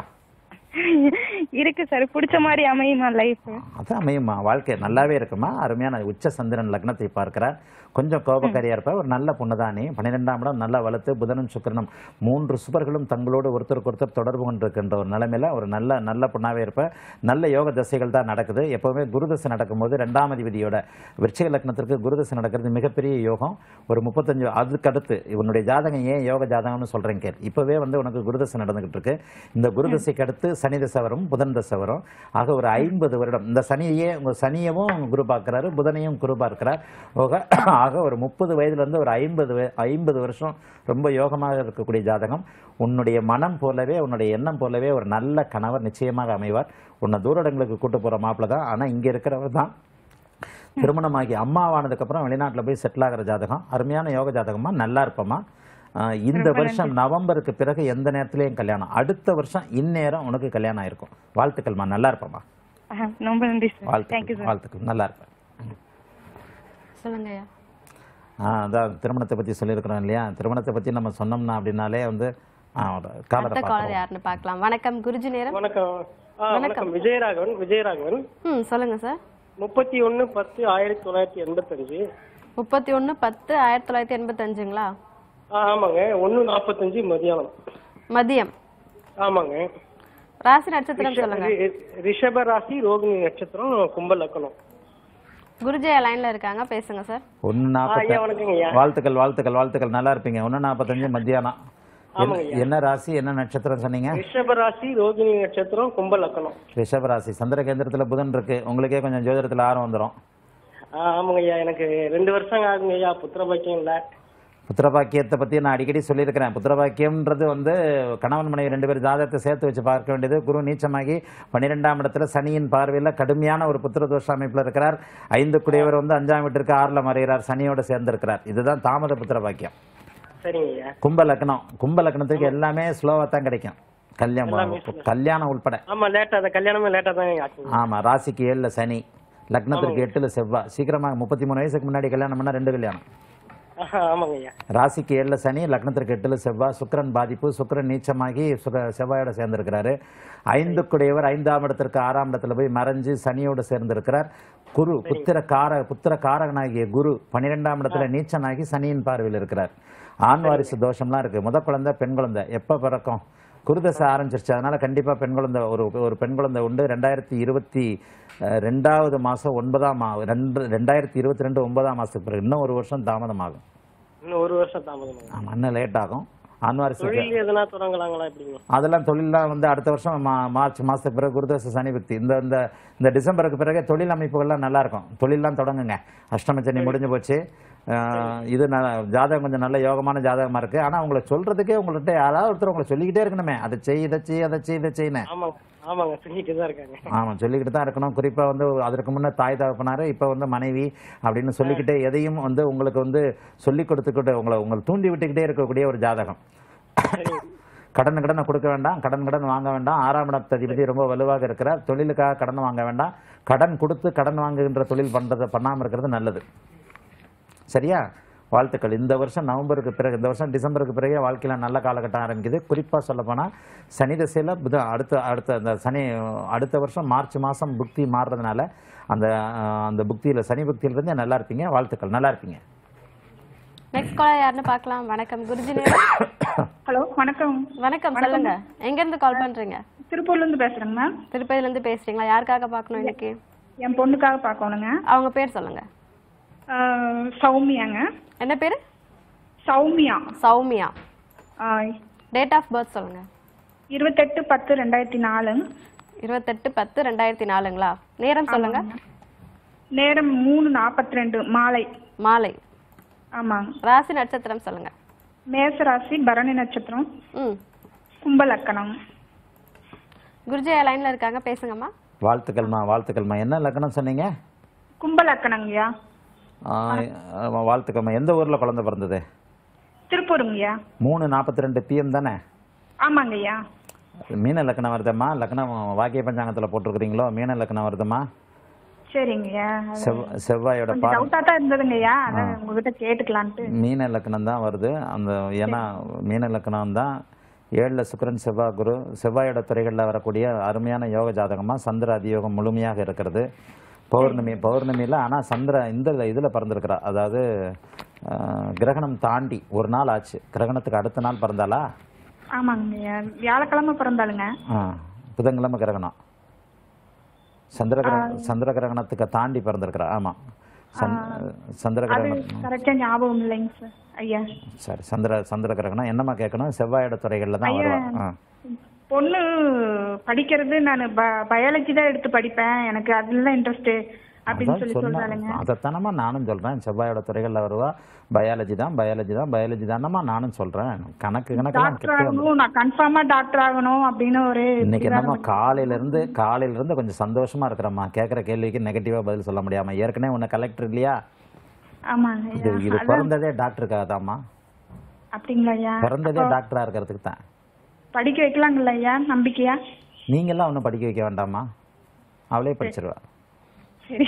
இருக்கு சார் பிடிச்ச மாதிரி அமையுமா லைஃப் அது அமையுமா வாழ்க்கை நல்லாவே இருக்குமா அருமையான உச்ச சந்திரன் லக்னத்தை பார்க்கிறார் கொஞ்சம் கோபக்காரியா இருப்ப ஒரு நல்ல பொண்ணுதானே பன்னிரெண்டாம் இடம் நல்லா வளர்த்து புதனும் சுக்கிரனும் மூன்று சுபர்களும் தங்களோடு ஒருத்தருக்கு ஒருத்தர் தொடர்பு கொண்டிருக்கின்ற ஒரு நிலைமையில ஒரு நல்ல நல்ல பொண்ணாவே இருப்ப நல்ல யோக தசைகள் தான் நடக்குது எப்பவுமே குருதசை நடக்கும்போது ரெண்டாம் அதிபதியோட விருச்சிக லக்னத்திற்கு குருதசை நடக்கிறது மிகப்பெரிய யோகம் ஒரு முப்பத்தஞ்சு அதுக்கு அடுத்து இவனுடைய ஜாதகம் ஏன் யோக ஜாதகம்னு சொல்றேன் கேள் இப்பவே வந்து உனக்கு குருதசை நடந்துகிட்டு இருக்கு இந்த குருதசைக்கு அடுத்து சனி தசை வரும் புதன் தசை வரும் ஆக ஒரு ஐம்பது வருடம் இந்த சனியே உங்க சனியவும் குரு பார்க்கிறாரு புதனையும் குரு பார்க்கிறார் ஆக ஆக ஒரு முப்பது வயதுல இருந்து ஒரு ஐம்பது ஐம்பது வருஷம் ரொம்ப யோகமாக இருக்கக்கூடிய ஜாதகம் உன்னுடைய மனம் போலவே உன்னுடைய எண்ணம் போலவே ஒரு நல்ல கணவர் நிச்சயமாக அமைவார் உன்னை தூரடங்களுக்கு கூட்டு போற மாப்பிள்ள தான் ஆனா இங்க இருக்கிறவர் தான் திருமணமாகி அம்மாவானதுக்கு அப்புறம் வெளிநாட்டுல போய் செட்டில் ஆகிற ஜாதகம் அருமையான யோக ஜாதகமா நல்லா இருப்பமா ஆஹ் இந்த வருஷம் நவம்பருக்கு பிறகு எந்த நேரத்திலையும் கல்யாணம் அடுத்த வருஷம் இந்நேரம் உனக்கு கல்யாணம் ஆயிருக்கும் வாழ்த்துக்கள்மா நல்லா இருப்பமா ரொம்ப நன்றி சார் தேங்க்யூ வாழ்த்துக்கள் சார் வாழ்த்துக்கள் நல்லா இருப்பேன் சொல்லுங்க ஐயா ஆ அதான் திருமணத்தை பத்தி சொல்லியிருக்கிறோம் இல்லையா திருமணத்தை பத்தி நம்ம சொன்னோம்னா அப்படின்னாலே வந்து ஆ, ஒரு காலரை அடுத்த காலர் பார்க்குறோம் யாருன்னு பார்க்கலாம் வணக்கம் குருஜி நேரம் வணக்கம் ஆ, வணக்கம் விஜயராகவன் விஜயராகவன் ம் சொல்லுங்க சார் முப்பத்தி ஒன்னு பத்து ஆயிரத்தி தொள்ளாயிரத்தி எண்பத்தஞ்சு முப்பத்தி ஒன்று பத்து ஆயிரத்தி தொள்ளாயிரத்தி எண்பத்தஞ்சுங்களா ஆ ஆமாங்க ஒன்னு நாற்பத்தஞ்சு மதியானம் மதியம் ஆமாங்க ராசி நட்சத்திரம் சொல்லுங்க ரி- ரிஷப ராசி ரோகிணி நட்சத்திரம் கும்ப லக்கணம் குருஜயா லைன்ல இருக்காங்க பேசுங்க சார் ஒன்று ஐயா, வணக்கங்க ஐயா. நாற்பத்தி வாழ்த்துக்கள் வாழ்த்துக்கள் வாழ்த்துக்கள் நல்லா இருப்பீங்க ஒன்று நாற்பத்தஞ்சு மத்தியானம் என்ன- ஆமாங்க ஐயா. என்ன ராசி என்ன நட்சத்திரம் சொன்னீங்க ரிஷப ராசி ரோகிணி நட்சத்திரம் கும்ப லக்கணம் ரிஷப ராசி சந்திர கேந்திரத்துல புதன் இருக்கு உங்களுக்கே கொஞ்சம் ஜோதிடத்துல ஆர்வம் வந்துடும் ஆ ஆமாங்க ஐயா எனக்கு ரெண்டு வருஷம் ஆகுங்க ஐயா புத்திர பாக்கியம் இல்ல புத்திரபாக்கியத்தை பத்தி நான் அடிக்கடி சொல்லியிருக்கிறேன் புத்திரபாக்கியம்ன்றது வந்து கணவன் மனைவி ரெண்டு பேர் ஜாதகத்தை சேர்த்து வச்சு பார்க்க வேண்டியது குரு நீச்சமாகி பன்னிரெண்டாம் இடத்துல சனியின் பார்வையில் கடுமையான ஒரு புத்திர தோஷ அமைப்பில் இருக்கிறார் ஐந்து குடையவர் வந்து அஞ்சாம் வீட்டிற்கு ஆறுல மறைகிறார் சனியோட சேர்ந்திருக்கிறார் இதுதான் தாமத புத்திரபாக்கியம் சரிங்க ஐயா கும்ப லக்னம் கும்ப லக்னத்துக்கு எல்லாமே ஸ்லோவா தான் கிடைக்கும் கல்யாணம் கல்யாணம் உள்பட ஆமா லேட்டா அந்த கல்யாணமே லேட்டா தான் ஆச்சுங்க ஆமா ராசிக்கு ஏழுல சனி லக்னத்திற்கு எட்டுல செவ்வாய் சீக்கிரமாக முப்பத்தி மூணு வயசுக்கு முன்னாடி கல்யாணம் பண்ணா ரெண்டு கல்யாணம் ஆஹா, ஆமாங்க ஐயா ராசிக்கு ஏழுல சனி லக்னத்திற்கு எட்டுல செவ்வாய் சுக்கிரன் பாதிப்பு சுக்கிரன் நீச்சமாகி சுக செவ்வாயோட சேர்ந்திருக்கிறாரு ஐந்துக்குடையவர் ஐந்தாம் இடத்திற்கு ஆறாம் இடத்துல போய் மறைஞ்சு சனியோடு சேர்ந்திருக்கிறார் குரு புத்திர கார புத்திர காரகனாகிய குரு பன்னிரெண்டாம் இடத்துல நீச்சனாகி சனியின் பார்வையில் இருக்கிறார் ஆண் வாரிசு தோஷம்லாம் இருக்கு முத குழந்தை பெண் குழந்தை எப்போ பிறக்கும் குருதசை ஆரம்பிச்சிருச்சு அதனால கண்டிப்பா பெண் குழந்தை ஒரு ஒரு பெண் குழந்தை உண்டு ரெண்டாயிரத்தி இருபத்தி அஹ், ரெண்டாவது மாசம் ஒன்பதாம் மா ரெண்டு ரெண்டாயிரத்தி இருபத்தி ரெண்டு ஒன்பதாம் மாசத்துக்கு பிறகு இன்னும் ஒரு வருஷம் தாமதமாகும் இன்னும் ஒரு வருஷம் தாமதம் ஆமா, இன்னும் லேட் ஆகும் ஆண் வாரிசு தொழில் எதனா தொடங்கலாங்களா எப்படிங்க அதெல்லாம் தொழில்லாம் வந்து அடுத்த வருஷம் மா- மார்ச் மாசத்துக்கு பிறகு குருதச சனி பக்தி இந்த இந்த இந்த டிசம்பருக்கு பிறகு தொழில் அமைப்புகள்லாம் நல்லா இருக்கும் தொழில்லாம் தொடங்குங்க அஷ்டம சனி முடிஞ்சு போச்சு அஹ் இது ந- ஜாதகம் கொஞ்சம் நல்ல யோகமான ஜாதகமா இருக்கு ஆனா உங்களை சொல்றதுக்கே உங்கள்கிட்ட யாராவது ஒருத்தர் உங்களை சொல்லிக்கிட்டே இருக்கணுமே அதை செய் இதை செய் அதை செய் இதை செய்யணும் ஆமாங்க ஆமாங்க சொல்லிட்டு தான் இருக்காங்க ஆமா சொல்லிக்கிட்டு தான் இருக்கணும் குறிப்பா வந்து அதற்கு முன்ன தாய் தகப்பனாரு இப்ப வந்து மனைவி அப்படின்னு சொல்லிக்கிட்டே எதையும் வந்து உங்களுக்கு வந்து சொல்லி கொடுத்துக்கிட்டு உங்களை உங்களை தூண்டி விட்டுக்கிட்டே இருக்கக்கூடிய ஒரு ஜாதகம் கடன் கடனை கொடுக்க வேண்டாம் கடன் கடன் வாங்க வேண்டாம் ஆறாம் இடத்த அதிபதி ரொம்ப வலுவாக இருக்கிறார் தொழிலுக்காக கடன் வாங்க வேண்டாம் கடன் கொடுத்து கடன் வாங்குகின்ற தொழில் பண்றது பண்ணாம இருக்கிறது நல்லது சரியா வாழ்த்துக்கள் இந்த வருஷம் நவம்பருக்கு பிறகு இந்த வருஷம் டிசம்பருக்கு பிறகு வாழ்க்கையில நல்ல காலகட்டம் ஆரம்பிக்குது குறிப்பா சொல்ல போனா சனி திசையில புதன் அடுத்த அடுத்த அந்த சனி அடுத்த வருஷம் மார்ச் மாசம் புக்தி மாறுறதுனால அந்த அஹ், அந்த புக்தியில சனி புக்தியில இருந்து நல்லா இருப்பீங்க வாழ்த்துக்கள் நல்லா இருப்பீங்க நெக்ஸ்ட் காலர் யாருன்னு பார்க்கலாம் வணக்கம் குருஜி நேரம் ஹலோ வணக்கம் வணக்கம் சொல்லுங்க எங்க இருந்து கால் பண்றீங்க திருப்பூர்ல இருந்து பேசுறேங்க மேம் திருப்பதில இருந்து பேசுறீங்களா யாருக்காக பார்க்கணும் இன்னைக்கு என் பொண்ணுக்காக பார்க்கணுங்க அவங்க பேர் சொல்லுங்க ஆஹ், சௌமியாங்க என்ன பேரு சௌமியா சௌமியா ஆஹ், டேட் ஆஃப் பர்த் சொல்லுங்க இருபத்தெட்டு பத்து ரெண்டாயிரத்தி நாலு இருபத்தெட்டு பத்து ரெண்டாயிரத்தி நாலுங்களா நேரம் சொல்லுங்க நேரம் மூணு நாற்பத்தி ரெண்டு மாலை மாலை ஆமாங்க ராசி நட்சத்திரம் சொல்லுங்க மேசராசி பரணி நட்சத்திரம் ம் கும்பலக்கணம் குருஜி லைன்ல இருக்காங்க பேசுங்கம்மா வாழ்த்துக்கள்மா வாழ்த்துக்கள்மா என்ன லக்னம் சொன்னீங்க கும்பலக்கணங்கய்யா ஆஹ், ஆமா, வாழ்த்துக்கள்மா எந்த ஊர்ல குழந்தை பிறந்தது திருப்பூருங்கய்யா மூணு நாற்பத்தி ரெண்டு பிஎம் தானே ஆமாங்கய்யா மீன லக்னம் வருதம்மா லக்னம் வாக்கிய பஞ்சாங்கத்துல போட்டிருக்கிறீங்களோ மீன லக்னம் வருதம்மா சரிங்கய்யா செவ் செவ்வாயோட கொஞ்சம் பாரம் டவுட்டா தான் இருந்ததுங்கய்யா அதான் உங்ககிட்ட கேட்டுக்கலான்ட்டு மீன லக்னம் தான் வருது அந்த ஏன்னா மீன லக்னம் தான் ஏழில் சுக்கிரன் செவ்வாய் குரு செவ்வாயோட துறைகளில் வரக்கூடிய அருமையான யோக ஜாதகமாக சந்திர அதியோகம் முழுமையாக இருக்கிறது பௌர்ணமி பௌர்ணமியில் ஆனால் சந்திர இந்த இதில் பிறந்திருக்கிறா அதாவது அஹ், கிரகணம் தாண்டி ஒரு நாள் ஆச்சு கிரகணத்துக்கு அடுத்த நாள் பிறந்தாளா ஆமாங்கய்யா வியாழக்கிழமை பிறந்தாளுங்க ஆ புதன்கிழமை கிரகணம் சந்திர கிரகணம் சந்திர கிரகணத்துக்கு தாண்டி பிறந்திருக்கிறா ஆமாம் சந்திர அது கிரகணம் கரெக்டா ஞாபகம் இல்லைங்க சார் ஐயா சரி சந்திர சந்திர கிரகணம் என்னம்மா கேட்கணும் செவ்வாயோட துறைகளில் தான் ஐயா. வருவா ஆ பொண்ணு படிக்கிறது நான் பயாலஜி தான் எடுத்து படிப்பேன் எனக்கு அதுல தான் இன்ட்ரெஸ்ட் அப்படின்னு அதான் சொல்லி சொன்னா- சொல்றாளுங்க அதைத்தானம்மா நானும் சொல்றேன் செவ்வாயோட துறைகளில் வருவா பயாலஜி தான் பயாலஜி தான் பயாலஜி தானம்மா நானும் சொல்றேன் கணக்கு கணக்கெல்லாம் டாக்டர் கெட்டு வந்து ஆகணும் நான் கன்ஃபார்மா டாக்டர் ஆகணும் அப்படின்னு ஒரு இன்னைக்கு என்னம்மா காலையில இருந்து காலையில இருந்து கொஞ்சம் சந்தோஷமா இருக்கிறம்மா கேட்குற கேள்விக்கு நெகட்டிவா பதில் சொல்ல முடியாம ஏற்கனவே உன்னை கலெக்டர் இல்லையா ஆமாங்க இது ஐயா. இது அதான் பிறந்ததே டாக்டருக்காக தான்மா அப்படிங்களா ஐயா பிறந்ததே அப்போ டாக்டரா இருக்கிறதுக்கு தான் படிக்க வைக்கலாங்கல்ல ஐயா நம்பிக்கையா நீங்கெல்லாம் ஒன்றும் படிக்க வைக்க வேண்டாமா அவளே படிச்சிருவா சரி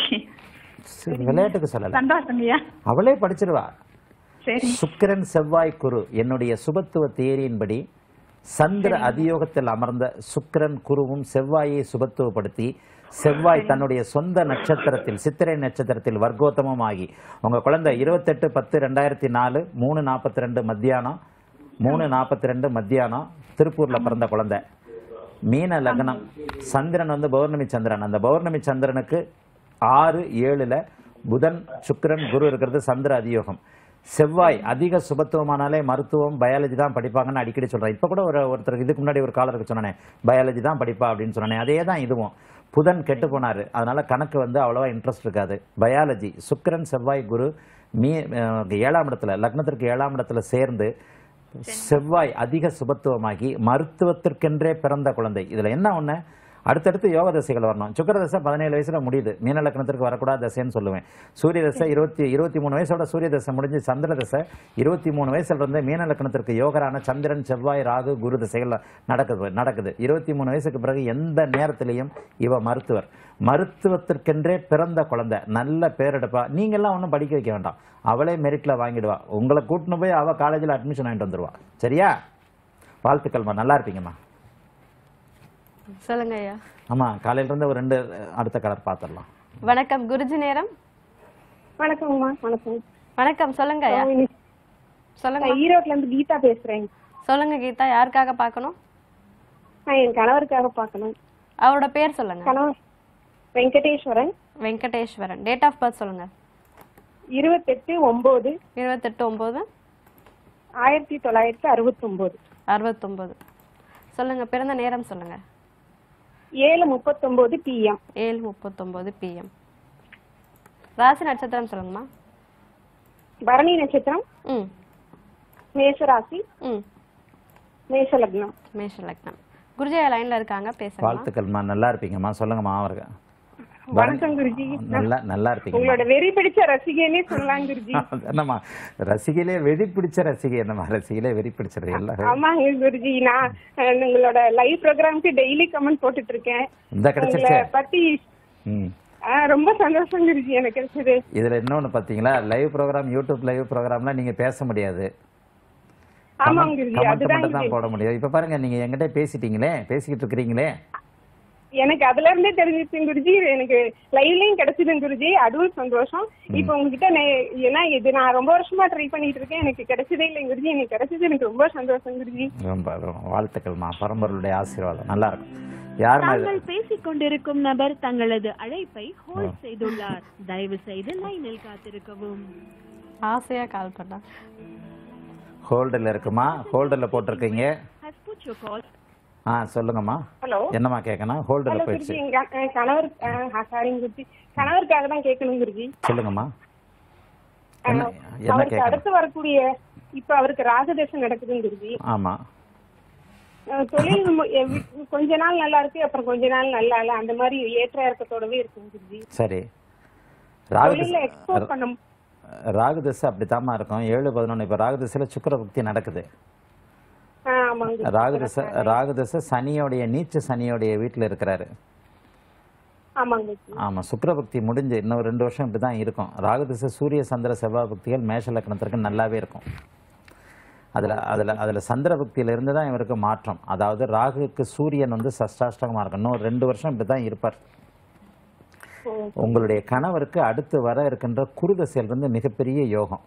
சரி, விளையாட்டுக்கு சொல்லல சந்தோஷங்க ஐயா அவளே படிச்சிருவா சரி சுக்கிரன் செவ்வாய் குரு என்னுடைய சுபத்துவ தேரியின்படி சந்திர அதியோகத்தில் அமர்ந்த சுக்கிரன் குருவும் செவ்வாயை சுபத்துவப்படுத்தி செவ்வாய் தன்னுடைய சொந்த நட்சத்திரத்தில் சித்திரை நட்சத்திரத்தில் வர்க்கோத்தமம் ஆகி உங்க குழந்தை இருபத்தெட்டு பத்து ரெண்டாயிரத்தி நாலு மூணு நாற்பத்தி ரெண்டு மத்தியானம் மூணு நாற்பத்தி ரெண்டு மத்தியானம் திருப்பூர்ல பிறந்த குழந்தை மீன லக்னம் சந்திரன் வந்து பௌர்ணமி சந்திரன் அந்த பௌர்ணமி சந்திரனுக்கு ஆறு ஏழுல புதன் சுக்கிரன் குரு இருக்கிறது சந்திர அதியோகம் செவ்வாய் அதிக சுபத்துவமானாலே மருத்துவம் பயாலஜி தான் படிப்பாங்கன்னு அடிக்கடி சொல்றேன் இப்போ கூட ஒரு ஒருத்தருக்கு இதுக்கு முன்னாடி ஒரு காலருக்கு சொன்னேன் பயாலஜி தான் படிப்பா அப்படின்னு சொன்னேன் அதே தான் இதுவும் புதன் கெட்டு போனாரு அதனால கணக்கு வந்து அவ்வளவா இன்ட்ரெஸ்ட் இருக்காது பயாலஜி சுக்கிரன் செவ்வாய் குரு மீ அஹ் ஏழாம் இடத்துல லக்னத்திற்கு ஏழாம் இடத்துல சேர்ந்து செவ்வாய் அதிக சுபத்துவமாகி மருத்துவத்திற்கென்றே பிறந்த குழந்தை இதுல என்ன ஒண்ணு அடுத்தடுத்து யோக தசைகள் வரணும் சுக்கர தசை பதினேழு வயசுல முடியுது மீன லக்னத்திற்கு வரக்கூடாத தசைன்னு சொல்லுவேன் சூரிய தசை இருபத்தி இருபத்தி மூணு வயசோட சூரிய தசை முடிஞ்சு சந்திர தசை இருபத்தி மூணு வயசுல இருந்து மீன லக்னத்திற்கு யோகரான சந்திரன் செவ்வாய் ராகு குரு தசைகள் நடக்குது நடக்குது இருபத்தி மூணு வயசுக்கு பிறகு எந்த நேரத்திலையும் இவ மருத்துவர் மருத்துவத்திற்கென்றே பிறந்த குழந்தை நல்ல பேர் எடுப்பா நீங்கெல்லாம் ஒன்றும் படிக்க வைக்க வேண்டாம் அவளே மெரிட்ல வாங்கிடுவா உங்களை கூட்டின்னு போய் அவ காலேஜில் அட்மிஷன் வாங்கிட்டு வந்துருவா சரியா வாழ்த்துக்கள்மா நல்லா இருப்பீங்கம்மா சொல்லுங்க ஐயா ஆமா காலையில இருந்து ஒரு ரெண்டு அடுத்த கலர் பார்த்துடலாம் வணக்கம் குருஜி நேரம் வணக்கம்மா வணக்கம் வணக்கம் சொல்லுங்க ஐயா சொல்லுங்க நான் ஈரோட்ல இருந்து கீதா பேசுறேன் சொல்லுங்க கீதா யாருக்காக பார்க்கணும் நான் என் கணவருக்காக பார்க்கணும் அவரோட பேர் சொல்லுங்க கணவர் Venkateswaran Venkateswaran date of birth சொல்லுங்க இருபத்தெட்டு ஒன்பது இருபத்தெட்டு ஒன்பது ஆயிரத்தி தொள்ளாயிரத்தி அறுபத்தொன்பது அறுபத்தொன்பது சொல்லுங்க பிறந்த நேரம் சொல்லுங்க ஏழு முப்பத்தொன்பது பிஎம் ஏழு முப்பத்தொன்பது பிஎம் ராசி நட்சத்திரம் சொல்லுங்கம்மா பரணி நட்சத்திரம் ம் மேஷராசி ம் மேஷ லக்னம் மேஷ லக்னம் குருஜி லைன்ல இருக்காங்க பேசுங்க வாழ்த்துக்கள்மா நல்லா இருப்பீங்கம்மா சொல்லுங்கம்மா அவருக்கு வணக்கம் குருஜி நல்லா நல்லா இருப்பீங்க உங்களோட வெறி பிடிச்ச ரசிகனே சொல்லலாம் குருஜி என்னம்மா ரசிகையிலே வெறி பிடிச்ச ரசிகை என்னம்மா ரசிகையிலே வெறி பிடிச்சது எல்லாம் ஆமாங்க குருஜி நான் அஹ், உங்களோட லைவ் ப்ரோக்ராம்க்கு டெய்லி கமெண்ட் போட்டுட்டு இருக்கேன் இந்த கிடைச்சிருச்சே உங்களை பத்தி ம் அஹ், ரொம்ப சந்தோஷம் குருஜி எனக்கு கிடைச்சது இதுல இன்னொன்னு பாத்தீங்களா லைவ் ப்ரோக்ராம் யூடியூப் லைவ் ப்ரோக்ராம்ல நீங்க பேச முடியாது ஆமாங்க குருஜி கமெண்ட் அதுதான் மட்டும் தான் குருஜி. போட முடியும் இப்ப பாருங்க நீங்க என்கிட்ட பேசிட்டீங்களே பேசிக்கிட்டு இருக்கிறீங்களே எனக்கு அதுல இருந்தே தெரிஞ்சிச்சு குருஜி எனக்கு லைவ்லயும் கிடைச்சது குருஜி அதுவும் சந்தோஷம் இப்போ உங்ககிட்ட நே- ஏன்னா இது நான் ரொம்ப வருஷமா ட்ரை பண்ணிட்டு இருக்கேன் எனக்கு கிடைச்சதே இல்லை குருஜி எனக்கு கிடைச்சது எனக்கு ரொம்ப சந்தோஷம் குருஜி ரொம்ப ரொம்ப வாழ்த்துக்கள்மா பரம்பொருளுடைய ஆசீர்வாதம் நல்லா இருக்கும் யாருமா இது? தாங்கள் பேசிக் கொண்டிருக்கும் நபர் தங்களது அழைப்பை ஹோல்ட் செய்துள்ளார் தயவு செய்து லைனில் காத்திருக்கவும் ஆசையா கால் பண்ணா ஹோல்டில் இருக்குமா ஹோல்டில் போட்டிருக்கீங்க has put your call ஆ சொல்லுங்கம்மா ஹலோ என்னம்மா கேட்கணும் ஹோல்டில் ஹலோ போயிடுச்சு குருஜி எங்க அஹ், கணவர் சாரிங்க குருஜி கணவருக்காக தான் கேட்கணும் குருஜி சொல்லுங்கம்மா என்ன அஹ், என்ன அவருக்கு கேட்கணும் அடுத்து வரக்கூடிய இப்ப அவருக்கு ராகதேசம் நடக்குதுங்க குருஜி ஆமா அஹ், தொழில் மு- எவ்- கொஞ்ச நாள் நல்லா இருக்கு அப்புறம் கொஞ்ச நாள் நல்லா இல்ல அந்த மாதிரி ஏற்ற இறக்கத்தோடவே இருக்குங்க குருஜி சரி ராகு தொழில எக்ஸ்போர்ட் பண்ண ராகு திசை அப்படித்தாம்மா இருக்கும் ஏழு பதினொன்று இப்போ ராகு திசையில் சுக்கிர புக்தி நடக்குது ஆஹ் ஆமாங்க குருஜி. ராகு திசை ராகு திசை சனியோடைய நீச்ச சனியோடைய வீட்டில் இருக்கிறாரு ஆமாங்க குருஜி. ஆமாம் சுக்கிரபக்தி முடிஞ்சு இன்னும் ரெண்டு வருஷம் இப்படி தான் இருக்கும் ராகு திசை சூரிய சந்திர செவ்வாய் பக்திகள் மேஷ லக்னத்திற்கு நல்லாவே இருக்கும் அதில் அதில் அதில் சந்திர பக்தியில இருந்து தான் இவருக்கு மாற்றம் அதாவது ராகுக்கு சூரியன் வந்து சஷ்டாஷ்டகமாக இருக்கும் இன்னும் ரெண்டு வருஷம் இப்படி தான் இருப்பார் உங்களுடைய கணவருக்கு அடுத்து வர இருக்கின்ற குரு திசையில் இருந்து மிகப்பெரிய யோகம்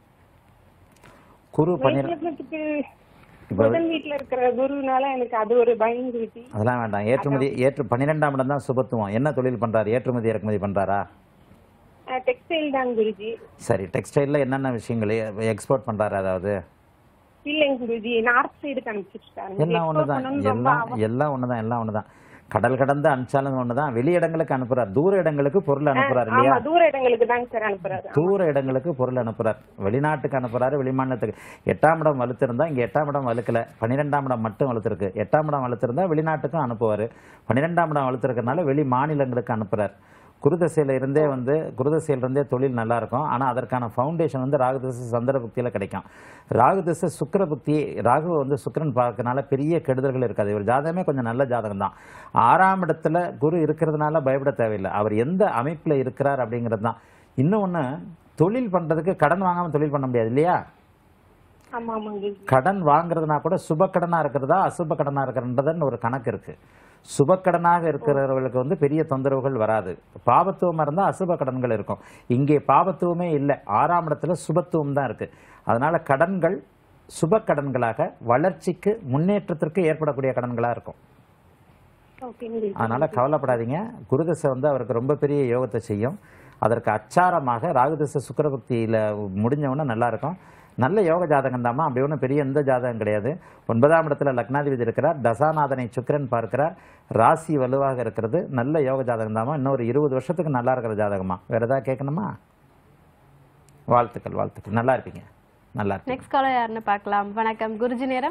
குரு பன்னிர மேஷலக்னத்துக்கு இப்ப- புதன் வீட்டுல இருக்கிற குருனால எனக்கு அது ஒரு பயம் குருஜி அதெல்லாம் வேண்டாம் ஏற்றுமதி ஏற்று பன்னிரெண்டாம் இடம் தான் சுபத்துவம் என்ன தொழில் பண்றாரு ஏற்றுமதி இறக்குமதி பண்றாரா டெக்ஸ்டைல் தான் குருஜி சரி டெக்ஸ்டைலில் என்னென்ன விஷயங்கள் எக்ஸ்போர்ட் பண்றாரு அதாவது இல்லைங்க குருஜி நார்த் சைடுக்கு அனுப்பிச்சிட்டாங்க எல்லாம் ஒன்று தான் எல்லாம் எல்லாம் ஒன்று தான் எல்லாம் ஒன்று தான் கடல் கடந்து அனுப்பிச்சாலும் ஒன்று தான் வெளி இடங்களுக்கு அனுப்புறாரு தூர இடங்களுக்கு பொருள் அனுப்புறாரு இல்லையா ஆமா தூர இடங்களுக்கு தாங்க சார் அனுப்புறாரு தூர இடங்களுக்கு பொருள் அனுப்புறார் வெளிநாட்டுக்கு அனுப்புறாரு வெளிமாநிலத்துக்கு எட்டாம் இடம் வலுத்திருந்தா இங்க எட்டாம் இடம் வலுக்கல பன்னிரெண்டாம் இடம் மட்டும் வலுத்திருக்கு எட்டாம் இடம் வலுத்திருந்தா வெளிநாட்டுக்கும் அனுப்புவார் பன்னிரெண்டாம் இடம் வலுத்திருக்கனால வெளி மாநிலங்களுக்கு அனுப்புறார் குருதசையில இருந்தே வந்து குருதசையில இருந்தே தொழில் நல்லா இருக்கும் ஆனா அதற்கான ஃபவுண்டேஷன் வந்து ராகுதசை சந்திர புக்தியில கிடைக்கும் ராகுதசை சுக்கிர புக்தி ராகு வந்து சுக்கிரன் பார்க்கறனால பெரிய கெடுதல்கள் இருக்காது இவர் ஜாதகமே கொஞ்சம் நல்ல ஜாதகம் தான் ஆறாம் இடத்துல குரு இருக்கிறதுனால பயப்பட தேவையில்லை அவர் எந்த அமைப்புல இருக்கிறார் அப்படிங்கிறது தான் இன்னொன்று தொழில் பண்றதுக்கு கடன் வாங்காம தொழில் பண்ண முடியாது இல்லையா ஆமா ஆமாங்க கடன் வாங்குறதுனா கூட சுப கடனா இருக்கிறதா அசுப கடனா இருக்கிறன்றதுன்னு ஒரு கணக்கு இருக்கு சுப கடனாக இருக்கிறவர்களுக்கு வந்து பெரிய தொந்தரவுகள் வராது பாபத்துவமா இருந்தா அசுப கடன்கள் இருக்கும் இங்கே பாபத்துவமே இல்லை ஆறாம் இடத்துல சுபத்துவம் தான் இருக்கு அதனால கடன்கள் சுப கடன்களாக வளர்ச்சிக்கு முன்னேற்றத்திற்கு ஏற்படக்கூடிய கடன்களா இருக்கும் ஓகேங்க அதனால கவலைப்படாதீங்க குருதசை வந்து அவருக்கு ரொம்ப பெரிய யோகத்தை செய்யும் அதற்கு அச்சாரமாக ராகுதசை சுக்கரபக்தியில முடிஞ்சவொன்னே நல்லா இருக்கும் நல்ல யோக ஜாதகம் தாம்மா அப்படி ஒன்றும் பெரிய எந்த ஜாதகம் கிடையாது ஒன்பதாம் இடத்துல லக்னாதிபதி இருக்கிறார் தசாநாதனை சுக்கிரன் பார்க்கிறார் ராசி வலுவாக இருக்கிறது நல்ல யோக ஜாதகம் தாம்மா இன்னும் ஒரு இருபது வருஷத்துக்கு நல்லா இருக்கிற ஜாதகமா வேற ஏதாவது கேட்கணுமா வாழ்த்துக்கள் வாழ்த்துக்கள் நல்லா இருப்பீங்க நல்லா இருப்பீங்க நெக்ஸ்ட் காலர் யாருன்னு பார்க்கலாம் வணக்கம் குருஜி நேரம்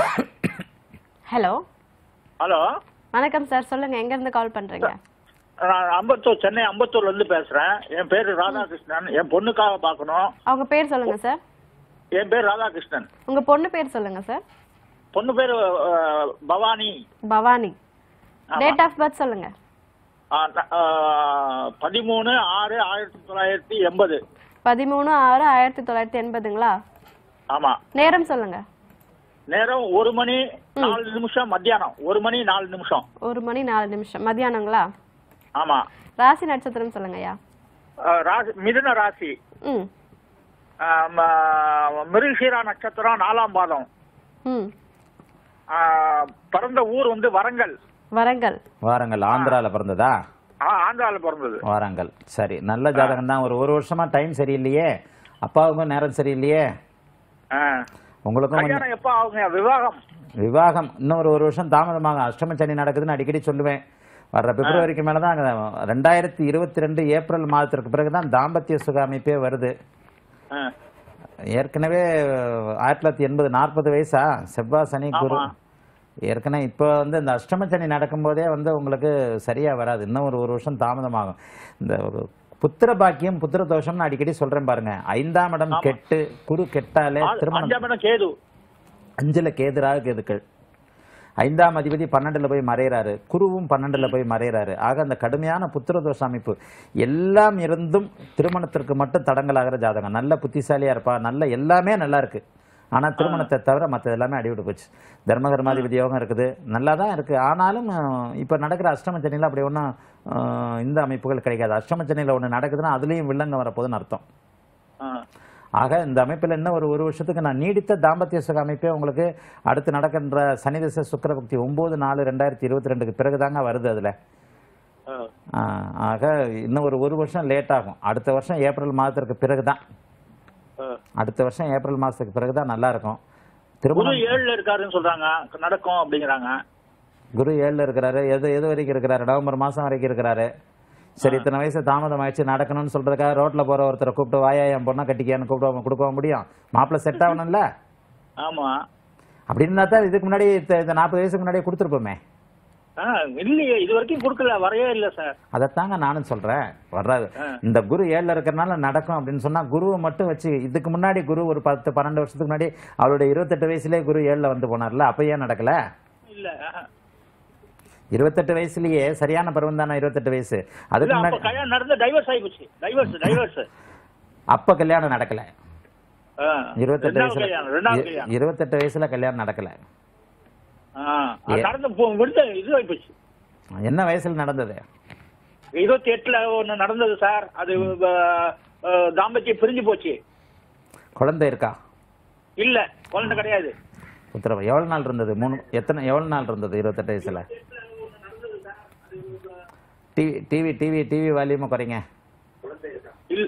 ஹலோ ஹலோ வணக்கம் சார் சொல்லுங்க எங்க இருந்து கால் பண்றீங்க நான் அம்பத்தூர் சென்னை அம்பத்தூர்ல இருந்து பேசுறேன் என் பேரு ராதாகிருஷ்ணன் என் பொண்ணுக்காக பார்க்கணும் அவங்க பேர் சொல்லுங்க சார் என் பேர் ராதாகிருஷ்ணன் உங்க பொண்ணு பேர் சொல்லுங்க சார் பொண்ணு பேரு அஹ், பவானி பவானி ஆமா. டேட் ஆஃப் பர்த் சொல்லுங்க அஹ், ந- அஹ், பதிமூணு ஆறு ஆயிரத்தி தொள்ளாயிரத்தி எண்பது பதிமூணு ஆறு ஆயிரத்தி தொள்ளாயிரத்தி எண்பதுங்களா ஆமா நேரம் சொல்லுங்க நேரம் ஒரு மணி நாலு நிமிஷம் மத்தியானம் ஒரு மணி நாலு நிமிஷம் ஒரு மணி நாலு நிமிஷம் மதியானங்களா ஆமா ராசி நட்சத்திரம் சொல்லுங்க ஐயா அஹ், ராசி மிதுன ராசி ம் ஆஹ் ம- மிருகசீரா நட்சத்திரம் நாலாம் பாதம் ம் ஆஹ் பிறந்த ஊர் வந்து வரங்கல் வரங்கள் வாரங்கள் ஆந்திரால பிறந்ததா ஆ- ஆந்திரால பிறந்தது வாரங்கள் சரி நல்ல ஜாதகம் தான் ஒரு ஒரு வருஷமா டைம் சரியில்லையே அப்பாவுக்கும் நேரம் சரியில்லையே ஆஹ் உங்களுக்கும் கொஞ்சம் கல்யாணம் எப்போ ஆகுங்க விவாகம் விவாகம் இன்னும் ஒரு ஒரு வருஷம் தாமதமாக அஷ்டம சனி நடக்குதுன்னு அடிக்கடி சொல்லுவேன் வர்ற பிப்ரவரிக்கு மேலே தான் ரெண்டாயிரத்தி இருபத்தி ரெண்டு ஏப்ரல் மாதத்திற்கு பிறகு தான் தாம்பத்திய சுக அமைப்பே வருது ஆஹ் ஏற்கனவே ஆயிரத்தி தொள்ளாயிரத்தி எண்பது நாற்பது வயசா செவ்வாய் சனி குரு ஆமா. ஏற்கனவே இப்போ வந்து இந்த அஷ்டம சனி நடக்கும்போதே வந்து உங்களுக்கு சரியா வராது இன்னும் ஒரு ஒரு வருஷம் தாமதமாகும் இந்த ஒரு புத்திர பாக்கியம் புத்திர தோஷம்னு அடிக்கடி சொல்றேன் பாருங்க ஐந்தாம் இடம் கெட்டு குரு கெட்டாலே ஆ- திருமணம் அஞ்சாம் இடம் கேது அஞ்சுல கேதுராக கேதுக்கள் ஐந்தாம் அதிபதி பன்னெண்டுல போய் மறையிறாரு குருவும் பன்னெண்டுல போய் மறையிறாரு ஆக அந்த கடுமையான புத்திர தோஷ அமைப்பு எல்லாம் இருந்தும் திருமணத்திற்கு மட்டும் தடங்கலாகிற ஜாதகம் நல்ல புத்திசாலியா இருப்பா நல்ல எல்லாமே நல்லா இருக்கு ஆனா திருமணத்தை தவிர மற்ற எல்லாமே அடிவிட்டு போச்சு தர்மகர்மாதிபதி யோகம் இருக்குது நல்லா தான் இருக்கு ஆனாலும் அஹ், இப்ப நடக்கிற அஷ்டம சனியில அப்படி ஒன்றும் இந்த அமைப்புகள் கிடைக்காது அஷ்டம சனியில ஒண்ணு நடக்குதுன்னா அதுலயும் வில்லங்க வரப்போகுதுன்னு அர்த்தம் ஆஹ் ஆக இந்த அமைப்பில் இன்னும் ஒரு ஒரு வருஷத்துக்கு நான் நீடித்த தாம்பத்திய சுக அமைப்பே உங்களுக்கு அடுத்து நடக்கின்ற சனிதச சுக்கரபக்தி ஒம்பது நாலு ரெண்டாயிரத்தி இருபத்தி ரெண்டுக்கு பிறகுதாங்க வருது அதில் ஆஹ் ஆக இன்னும் ஒரு ஒரு வருஷம் லேட் ஆகும் அடுத்த வருஷம் ஏப்ரல் மாதத்திற்கு பிறகு தான் ஆஹ் அடுத்த வருஷம் ஏப்ரல் மாதத்துக்கு பிறகு தான் நல்லா இருக்கும் குரு திருமணம் ஏழுல இருக்காருன்னு சொல்றாங்க நடக்கும் அப்படிங்கிறாங்க குரு ஏழில் இருக்கிறாரு எது எது வரைக்கும் இருக்கிறாரு நவம்பர் மாதம் வரைக்கும் இருக்கிறாரு சரி இத்தனை வயசு தாமதம் ஆயிடுச்சு நடக்கணும்னு சொல்றதுக்காக ரோட்ல போற ஒருத்தரை கூப்பிட்டு வாயா என் பொண்ணை கட்டிக்கியான்னு கூப்பிட்டு கொடுக்க முடியும் மாப்பிள்ளை செட் ஆகணும்ல ஆமா அப்படி இருந்தா தான் இதுக்கு முன்னாடி இந்த- இந்த நாற்பது வயசுக்கு முன்னாடியே கொடுத்துருப்போமே ஆஹ் இல்லையே இது வரைக்கும் கொடுக்கல வரையே இல்ல சார் அதைத்தாங்க நானும் சொல்றேன் வர்றாது ஆ. இந்த குரு ஏழுல இருக்கிறனால நடக்கும் அப்படின்னு சொன்னா குருவை மட்டும் வச்சு இதுக்கு முன்னாடி குரு ஒரு பத்து பன்னெண்டு வருஷத்துக்கு முன்னாடி அவருடைய இருபத்தெட்டு வயசுலயே குரு ஏழுல வந்து போனார்ல அப்ப ஏன் நடக்கல இல்ல ஆஹ். இருபத்தெட்டு வயசுலயே சரியான பருவம் தானே இருபத்தெட்டு வயசு அதுக்கு இல்ல அப்ப முன்னாடி கல்யாணம் நடந்து டைவர்ஸ் ஆகி போச்சு டைவர்ஸ் டைவர்ஸ் அப்ப கல்யாணம் நடக்கல இருபத்தெட்டு ரெண்டாவது வயசுல கல்யாணம் ரெண்டாவது இ- கல்யாணம் இருபத்தெட்டு வயசுல கல்யாணம் நடக்கல ஆஹ் அது ஏ- நடந்து போ- விடுத்த இது ஆகி போச்சு என்ன வயசுல நடந்தது இருபத்தி எட்டுல ஒண்ணு நடந்தது சார் அது அஹ், அஹ், தாம்பத்தியம் பிரிஞ்சு போச்சு குழந்தை இருக்கா இல்ல குழந்தை கிடையாது உத்தரவு எவ்வளவு நாள் இருந்தது மூணு எத்தனை எவ்வளவு நாள் இருந்தது இருபத்தெட்டு வயசுல டிவி டிவி டிவி டிவி வால்யூமை குறைங்க இல்ல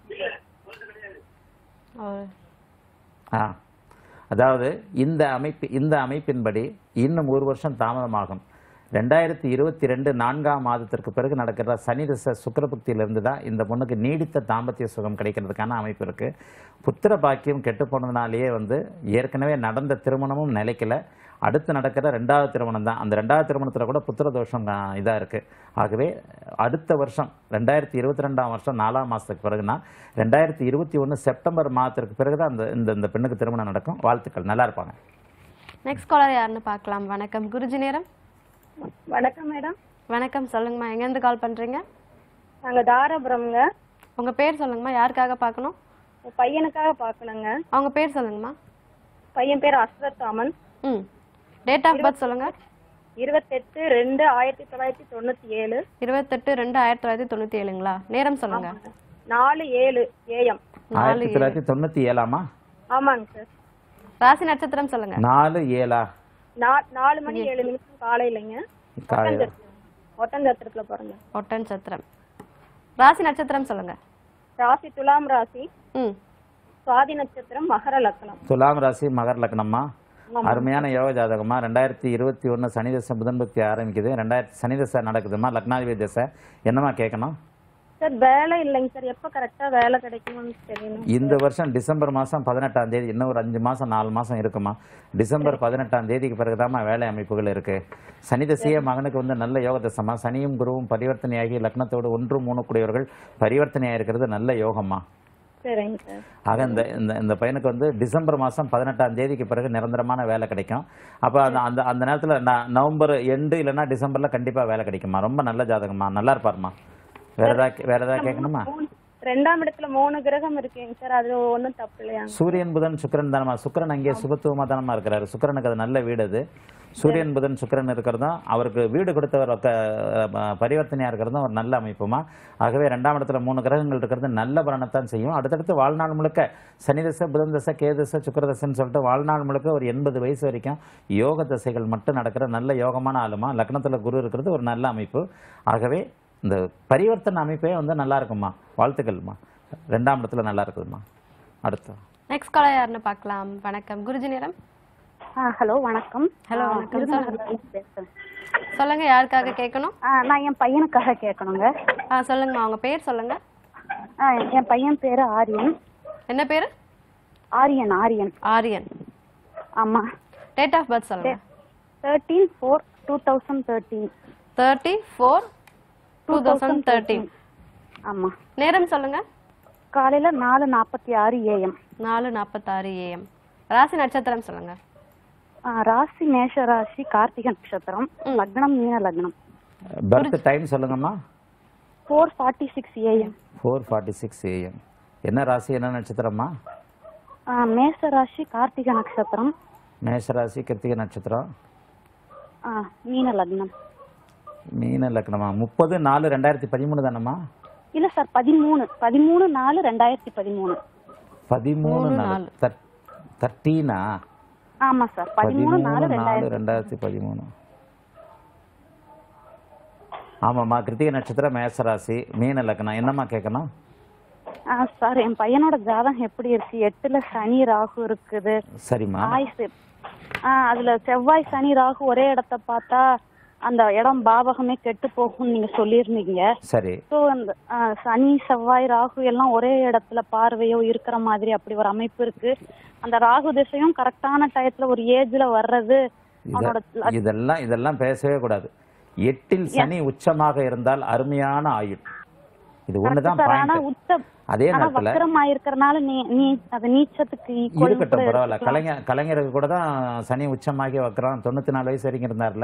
ஆ அதாவது இந்த அமைப்பு இந்த அமைப்பின்படி இன்னும் ஒரு வருஷம் தாமதமாகும் ரெண்டாயிரத்தி இருபத்தி ரெண்டு நான்காம் மாதத்திற்கு பிறகு நடக்கிற சனி தசை சுக்கரபக்தியிலிருந்து தான் இந்த பொண்ணுக்கு நீடித்த தாம்பத்திய சுகம் கிடைக்கிறதுக்கான அமைப்பு இருக்கு புத்திர பாக்கியம் கெட்டு போனதுனாலேயே வந்து ஏற்கனவே நடந்த திருமணமும் நிலைக்கல அடுத்து நடக்கிற ரெண்டாவது திருமணம் தான் அந்த ரெண்டாவது திருமணத்தில் கூட புத்திர தோஷம் இதாக இருக்குது ஆகவே அடுத்த வருஷம் ரெண்டாயிரத்தி இருபத்தி ரெண்டாம் வருஷம் நாலாம் மாதத்துக்கு பிறகுனா ரெண்டாயிரத்தி இருபத்தி ஒன்று செப்டம்பர் மாதத்திற்கு பிறகு தான் அந்த இந்த இந்த பெண்ணுக்கு திருமணம் நடக்கும் வாழ்த்துக்கள் நல்லா இருப்பாங்க நெக்ஸ்ட் காலர் யாருன்னு பார்க்கலாம் வணக்கம் குருஜி நேரம் வணக்கம் மேடம் வணக்கம் சொல்லுங்கம்மா எங்கேருந்து கால் பண்றீங்க நாங்க தாராபுரம்ங்க உங்க பேர் சொல்லுங்கம்மா யாருக்காக பார்க்கணும் என் பையனுக்காக பார்க்கணுங்க அவங்க பேர் சொல்லுங்கம்மா பையன் பேர் அஸ்வத் தாமன் ம் டேட் ஆஃப் பர்த் சொல்லுங்க இருபத்தெட்டு ரெண்டு ஆயிரத்தி தொள்ளாயிரத்தி தொண்ணூத்தி ஏழு இருபத்தெட்டு ரெண்டு ஆயிரத்தி தொள்ளாயிரத்தி தொண்ணூத்தி ஏழுங்களா நேரம் சொல்லுங்க நாலு ஏழு ஏஎம் ஆயிரத்தி தொள்ளாயிரத்தி தொண்ணூற்றி ஏழாமா ஆமாங்க சார் ராசி நட்சத்திரம் சொல்லுங்க நாலு ஏழா நா- நாலு மணி ஏழு நிமிஷம் காலையிலங்க காலையில் ஒட்டஞ்சத்திரத்துல பிறந்த ஒட்டன் சத்திரம் ராசி நட்சத்திரம் சொல்லுங்க ராசி துலாம் ராசி ம் சுவாதி நட்சத்திரம் மகர லக்னம் துலாம் ராசி மகர் லக்னம்மா ஆமா. அருமையான யோக ஜாதகமா ரெண்டாயிரத்தி இருபத்தி ஒன்று சனி தசை புதன் பக்தி ஆரம்பிக்குது ரெண்டாயிரத்தி சனி தசை நடக்குதுமா லக்னாதிபதி தசை என்னம்மா கேட்கணும் சார் வேலை இல்லைங்க சார் எப்ப கரெக்டா வேலை கிடைக்கும்னு தெரியணும் இந்த வருஷம் டிசம்பர் மாதம் பதினெட்டாம் தேதி இன்னும் ஒரு அஞ்சு மாதம் நாலு மாதம் இருக்குமா டிசம்பர் பதினெட்டாம் தேதிக்கு பிறகுதாம்மா வேலை அமைப்புகள் இருக்கு சனி தசையே மகனுக்கு வந்து நல்ல யோக தசைமா சனியும் குருவும் பரிவர்த்தனையாகி லக்னத்தோடு ஒன்று மூணு கூடியவர்கள் பரிவர்த்தனையாக இருக்கிறது நல்ல யோகம்மா சரிங்க சார் ஆக இந்த இந்த இந்த பையனுக்கு வந்து டிசம்பர் மாதம் பதினெட்டாம் தேதிக்கு பிறகு நிரந்தரமான வேலை கிடைக்கும் அப்போ அந்த அந்த அந்த நேரத்தில் நவம்பர் எண்டு இல்லைன்னா டிசம்பரில் கண்டிப்பாக வேலை கிடைக்குமா ரொம்ப நல்ல ஜாதகம்மா நல்லா இருப்பாருமா வேற ஏதாவது வேற ஏதாவது கேட்கணுமா ரெண்டாம் இடத்துல மூணு கிரகம் இருக்குங்க சார் அது ஒன்றும் தப்பு இல்லையாங்க சூரியன் புதன் சுக்கிரன் தானமா சுக்கிரன் அங்கே சுபத்துவமா தானமா இருக்கிறாரு சுக்கிரனுக்கு அது நல்ல வீடு அது சூரியன் புதன் சுக்கிரன் இருக்கிறதும் அவருக்கு வீடு கொடுத்தவர் க- அஹ் பரிவர்த்தனையா இருக்கிறதும் ஒரு நல்ல அமைப்புமா ஆகவே ரெண்டாம் இடத்துல மூணு கிரகங்கள் இருக்கிறது நல்ல பலனைத்தான் செய்யும் அடுத்தடுத்து வாழ்நாள் முழுக்க சனி தசை புதன் தசை கே தசை சுக்கிர தசைன்னு சொல்லிட்டு வாழ்நாள் முழுக்க ஒரு எண்பது வயசு வரைக்கும் யோக தசைகள் மட்டும் நடக்கிற நல்ல யோகமான ஆளுமா லக்னத்துல குரு இருக்கிறது ஒரு நல்ல அமைப்பு ஆகவே இந்த பரிவர்த்தனை அமைப்பே வந்து நல்லா இருக்குமா வாழ்த்துக்கள்மா ரெண்டாம் இடத்துல நல்லா இருக்குதுமா அடுத்து நெக்ஸ்ட் காலர் யாருன்னு பார்க்கலாம் வணக்கம் குருஜி நேரம் ஹலோ வணக்கம் ஹலோ ஆ, வணக்கம் விருதுநகர்ல சொல்லுங்க இருந்து பேசுறேன் சொல்லுங்க யாருக்காக கேட்கணும் ஆ, நான் என் பையனுக்காக கேட்கணுங்க ஆ சொல்லுங்கம்மா அவங்க பேர் சொல்லுங்க ஆ, என் பையன் பேரு ஆரியன் என்ன பேரு ஆரியன் ஆரியன் ஆரியன் ஆமா டேட் ஆஃப் பர்த் சொல்லுங்க thirteen four two thousand thirteen thirty four two thousand thirteen ஆமா நேரம் சொல்லுங்க காலையில நாலு நாற்பத்தி ஆறு ஏஎம் நாலு நாற்பத்தாறு ஏஎம் ராசி நட்சத்திரம் சொல்லுங்க ராசி மேஷ ராசி கார்த்திகை நட்சத்திரம் லக்னம் மீன லக்னம் பர்த் டைம் சொல்லுங்கம்மா four forty six AM four forty six AM என்ன ராசி என்ன நட்சத்திரம்மா மேஷ ராசி கார்த்திகை நட்சத்திரம் மேஷராசி கிருத்திகை நட்சத்திரம் ஆ, மீன லக்னம் மீன லக்னமா முப்பது நாலு ரெண்டாயிரத்தி பதிமூணு தானம்மா இல்ல சார் பதிமூணு பதிமூணு நாலு ரெண்டாயிரத்தி பதிமூணு பதிமூணு மூணு நாலு தர்டீனா ஆமா சார் பதிமூணு நாலு நாலு ரெண்டாயிரத்தி ரெண்டாயிரத்தி பதிமூணு ஆமாம்மா கிருத்திகை நட்சத்திரம் மேஷராசி மீன லக்னம் என்னம்மா கேட்கணும் ஆ, சார் என் பையனோட ஜாதகம் எப்படி இருக்கு எட்டுல சனி ராகு இருக்குது சரிம்மா ஆயுசு ஆ அதுல செவ்வாய் சனி ராகு ஒரே இடத்த பார்த்தா அந்த இடம் பாவகமே கெட்டு போகும்னு நீங்க சொல்லியிருந்தீங்க சரி ஸோ அந்த ஆ, சனி செவ்வாய் ராகு எல்லாம் ஒரே இடத்துல பார்வையோ இருக்கிற மாதிரி அப்படி ஒரு அமைப்பு இருக்கு அந்த ராகு திசையும் கரெக்டான டயத்துல ஒரு ஏஜ்ல வர்றது இத- அவனோட லக்- இதெல்லாம் இதெல்லாம் பேசவே கூடாது எட்டில் சனி உச்சமாக இருந்தால் அருமையான ஆயுள் இது ஒண்ணுதான் சார் ஆனா பாயிண்ட் உச்ச அதே ஆனா நேரத்துல வக்கரமா இருக்கறனால நீ நீ அது நீச்சத்துக்கு ஈக்குவல் இருக்கட்டும் பரவாயில்ல கலைஞர் கலைஞருக்கு கூட தான் சனி உச்சமாகி வைக்கிறோம் தொண்ணூத்தி நாலு வயசு வரைக்கும் இருந்தார்ல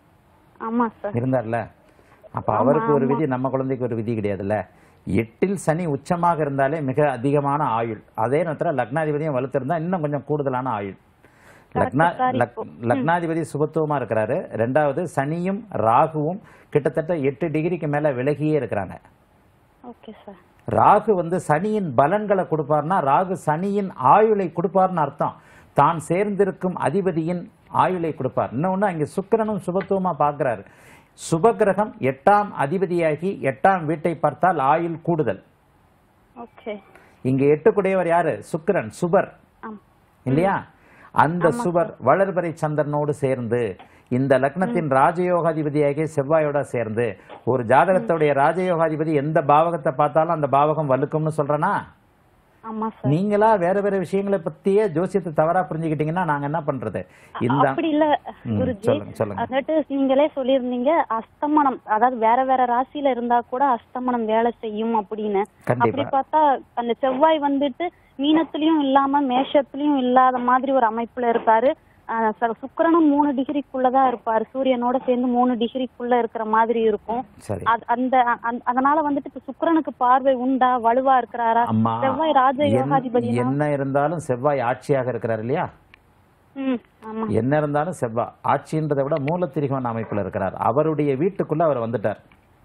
ஆமா சார் இருந்தார்ல அப்ப ஆமா, அவருக்கு ஒரு ஆமா. விதி நம்ம குழந்தைக்கு ஒரு விதி கிடையாதுல்ல எட்டில் சனி உச்சமாக இருந்தாலே மிக அதிகமான ஆயுள் அதே நேரத்துல லக்னாதிபதியும் வலுத்திருந்தா இன்னும் கொஞ்சம் கூடுதலான ஆயுள் லக்னா சார், லக்- லக்னாதிபதி சுபத்துவமா இருக்கிறாரு ரெண்டாவது சனியும் ராகுவும் கிட்டத்தட்ட எட்டு டிகிரிக்கு மேல விலகியே இருக்கிறாங்க ஓகே சார் ராகு வந்து சனியின் பலன்களை கொடுப்பார்னா ராகு சனியின் ஆயுளை கொடுப்பார்னு அர்த்தம் தான் சேர்ந்திருக்கும் அதிபதியின் ஆயுளை கொடுப்பார் இன்னொன்னு அங்கே சுக்கிரனும் சுபத்துவமா பார்க்கிறாரு சுபகிரகம் எட்டாம் அதிபதியாகி எட்டாம் வீட்டை பார்த்தால் ஆயுள் கூடுதல் ஓகே இங்க எட்டுக்குடையவர் யாரு சுக்கிரன் சுபர் இல்லையா அந்த சுபர் வளர்பறை சந்திரனோடு சேர்ந்து இந்த லக்னத்தின் ராஜயோகாதிபதியாகிய செவ்வாயோட சேர்ந்து ஒரு ஜாதகத்துடைய ராஜயோகாதிபதி எந்த பாவகத்தை பார்த்தாலும் அந்த பாவகம் வலுக்கும்னு சொல்றேனா ஆமா சார் நீங்களா வேற வேற விஷயங்களை பத்தியே ஜோசியத்தை தவறா புரிஞ்சுக்கிட்டீங்கன்னா நாங்க என்ன பண்றது இந்த அப்படி இல்ல ம், குருஜி சொல்லுங்க சொல்லுங்க அதாட்டு நீங்களே சொல்லியிருந்தீங்க அஸ்தமனம் அதாவது வேற வேற ராசியில இருந்தா கூட அஸ்தமனம் வேலை செய்யும் அப்படின்னு கண்டிப்பா. அப்படி பார்த்தா அந்த செவ்வாய் வந்துட்டு மீனத்திலயும் இல்லாம மேஷத்திலயும் இல்லாத மாதிரி ஒரு அமைப்புல இருக்காரு ஆஹ் ச- சுக்கிரனும் மூணு டிகிரிக்குள்ளதான் இருப்பாரு சூரியனோட சேர்ந்து மூணு டிகிரிக்குள்ள இருக்கிற மாதிரி இருக்கும் சரி அது- அந்த அந்த- அதனால வந்துட்டு இப்ப சுக்கிரனுக்கு பார்வை உண்டா வலுவா இருக்கிறாரா அம்மா செவ்வாய் ராஜ என்- யோகாதிபதினா என்ன இருந்தாலும் செவ்வாய் ஆட்சியாக இருக்கிறார் இல்லையா ம் ஆமா என்ன இருந்தாலும் செவ்வாய் ஆட்சின்றதை விட மூலத்திரிகோண அமைப்புல இருக்கிறார் அவருடைய வீட்டுக்குள்ள அவர் வந்துட்டார்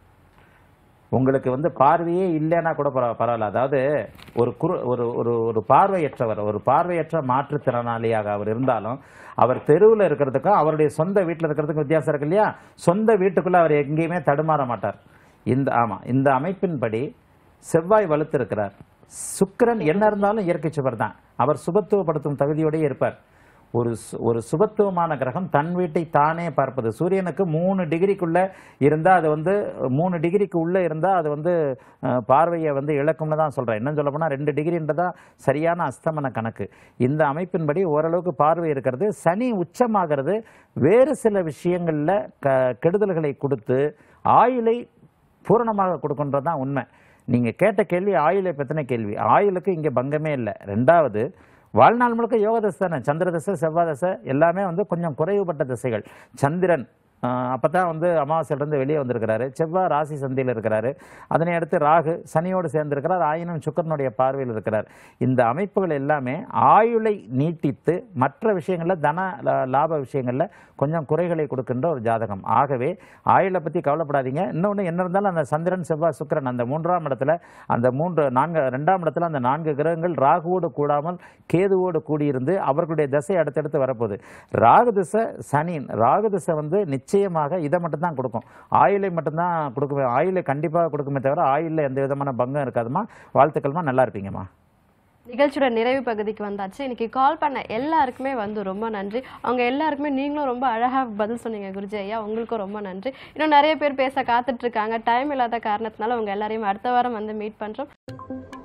உங்களுக்கு வந்து பார்வையே இல்லைன்னா கூட பரவ- பரவாயில்ல அதாவது ஒரு குறு ஒரு ஒரு ஒரு பார்வையற்றவர் ஒரு பார்வையற்ற மாற்றுத்திறனாளியாக அவர் இருந்தாலும் அவர் தெருவில் இருக்கிறதுக்கும் அவருடைய சொந்த வீட்டில் இருக்கிறதுக்கும் வித்தியாசம் இருக்கு இல்லையா சொந்த வீட்டுக்குள்ள அவர் எங்கேயுமே தடுமாற மாட்டார் இந்த ஆமா இந்த அமைப்பின்படி செவ்வாய் வலுத்திருக்கிறார் சுக்கிரன் என்ன இருந்தாலும் இயற்கை சுவர் தான் அவர் சுபத்துவப்படுத்தும் தகுதியோடயே இருப்பார் ஒரு சு- ஒரு சுபத்துவமான கிரகம் தன் வீட்டை தானே பார்ப்பது சூரியனுக்கு மூணு டிகிரிக்குள்ள இருந்தா அது வந்து மூணு டிகிரிக்கு உள்ள இருந்தா அது வந்து அஹ், பார்வையை வந்து இழக்கும்னு தான் சொல்றேன் என்ன சொல்ல போனா ரெண்டு டிகிரின்றதா சரியான அஸ்தமன கணக்கு இந்த அமைப்பின்படி ஓரளவுக்கு பார்வை இருக்கிறது சனி உச்சமாகிறது வேறு சில விஷயங்கள்ல க கெடுதல்களை கொடுத்து ஆயுளை பூரணமாக கொடுக்கின்றது தான் உண்மை நீங்க கேட்ட கேள்வி ஆயுளை பத்தின கேள்வி ஆயுளுக்கு இங்க பங்கமே இல்லை ரெண்டாவது வாழ்நாள் முழுக்க யோக தசை தானே சந்திர தசை செவ்வாய் தசை எல்லாமே வந்து கொஞ்சம் குறைவுபட்ட திசைகள் சந்திரன் அப்போ தான் வந்து அமாவாசையிலேருந்து வெளியே வந்திருக்கிறாரு செவ்வாய் ராசி சந்தியில் இருக்கிறாரு அதனை அடுத்து ராகு சனியோடு சேர்ந்திருக்கிறார் ஆயினும் சுக்கரனுடைய பார்வையில் இருக்கிறார் இந்த அமைப்புகள் எல்லாமே ஆயுளை நீட்டித்து மற்ற விஷயங்களில் தன லா- லாப விஷயங்களில் கொஞ்சம் குறைகளை கொடுக்கின்ற ஒரு ஜாதகம் ஆகவே ஆயுளை பற்றி கவலைப்படாதீங்க இன்னொன்று என்ன இருந்தாலும் அந்த சந்திரன் செவ்வாய் சுக்கிரன் அந்த மூன்றாம் இடத்துல அந்த மூன்று நான்கு ரெண்டாம் இடத்துல அந்த நான்கு கிரகங்கள் ராகுவோடு கூடாமல் கேதுவோடு கூடியிருந்து அவர்களுடைய திசை அடுத்தடுத்து வரப்போகுது ராகு திசை சனி ராகு திசை வந்து நிச்சயமாக இதை மட்டும்தான் கொடுக்கும் ஆயிலை மட்டும்தான் கொடுக்குமே ஆயிலை கண்டிப்பாக கொடுக்குமே தவிர ஆயிலில் எந்த விதமான பங்கம் இருக்காதுமா வாழ்த்துக்கள்மா நல்லா இருப்பீங்கம்மா நிகழ்ச்சியோட நிறைவு பகுதிக்கு வந்தாச்சு இன்னைக்கு கால் பண்ண எல்லாருக்குமே வந்து ரொம்ப நன்றி அவங்க எல்லாருக்குமே நீங்களும் ரொம்ப அழகா பதில் சொன்னீங்க குருஜி ஐயா உங்களுக்கும் ரொம்ப நன்றி இன்னும் நிறைய பேர் பேச காத்துட்டு இருக்காங்க டைம் இல்லாத காரணத்தினால உங்க எல்லாரையும் அடுத்த வாரம் வந்து மீட் பண்றோம்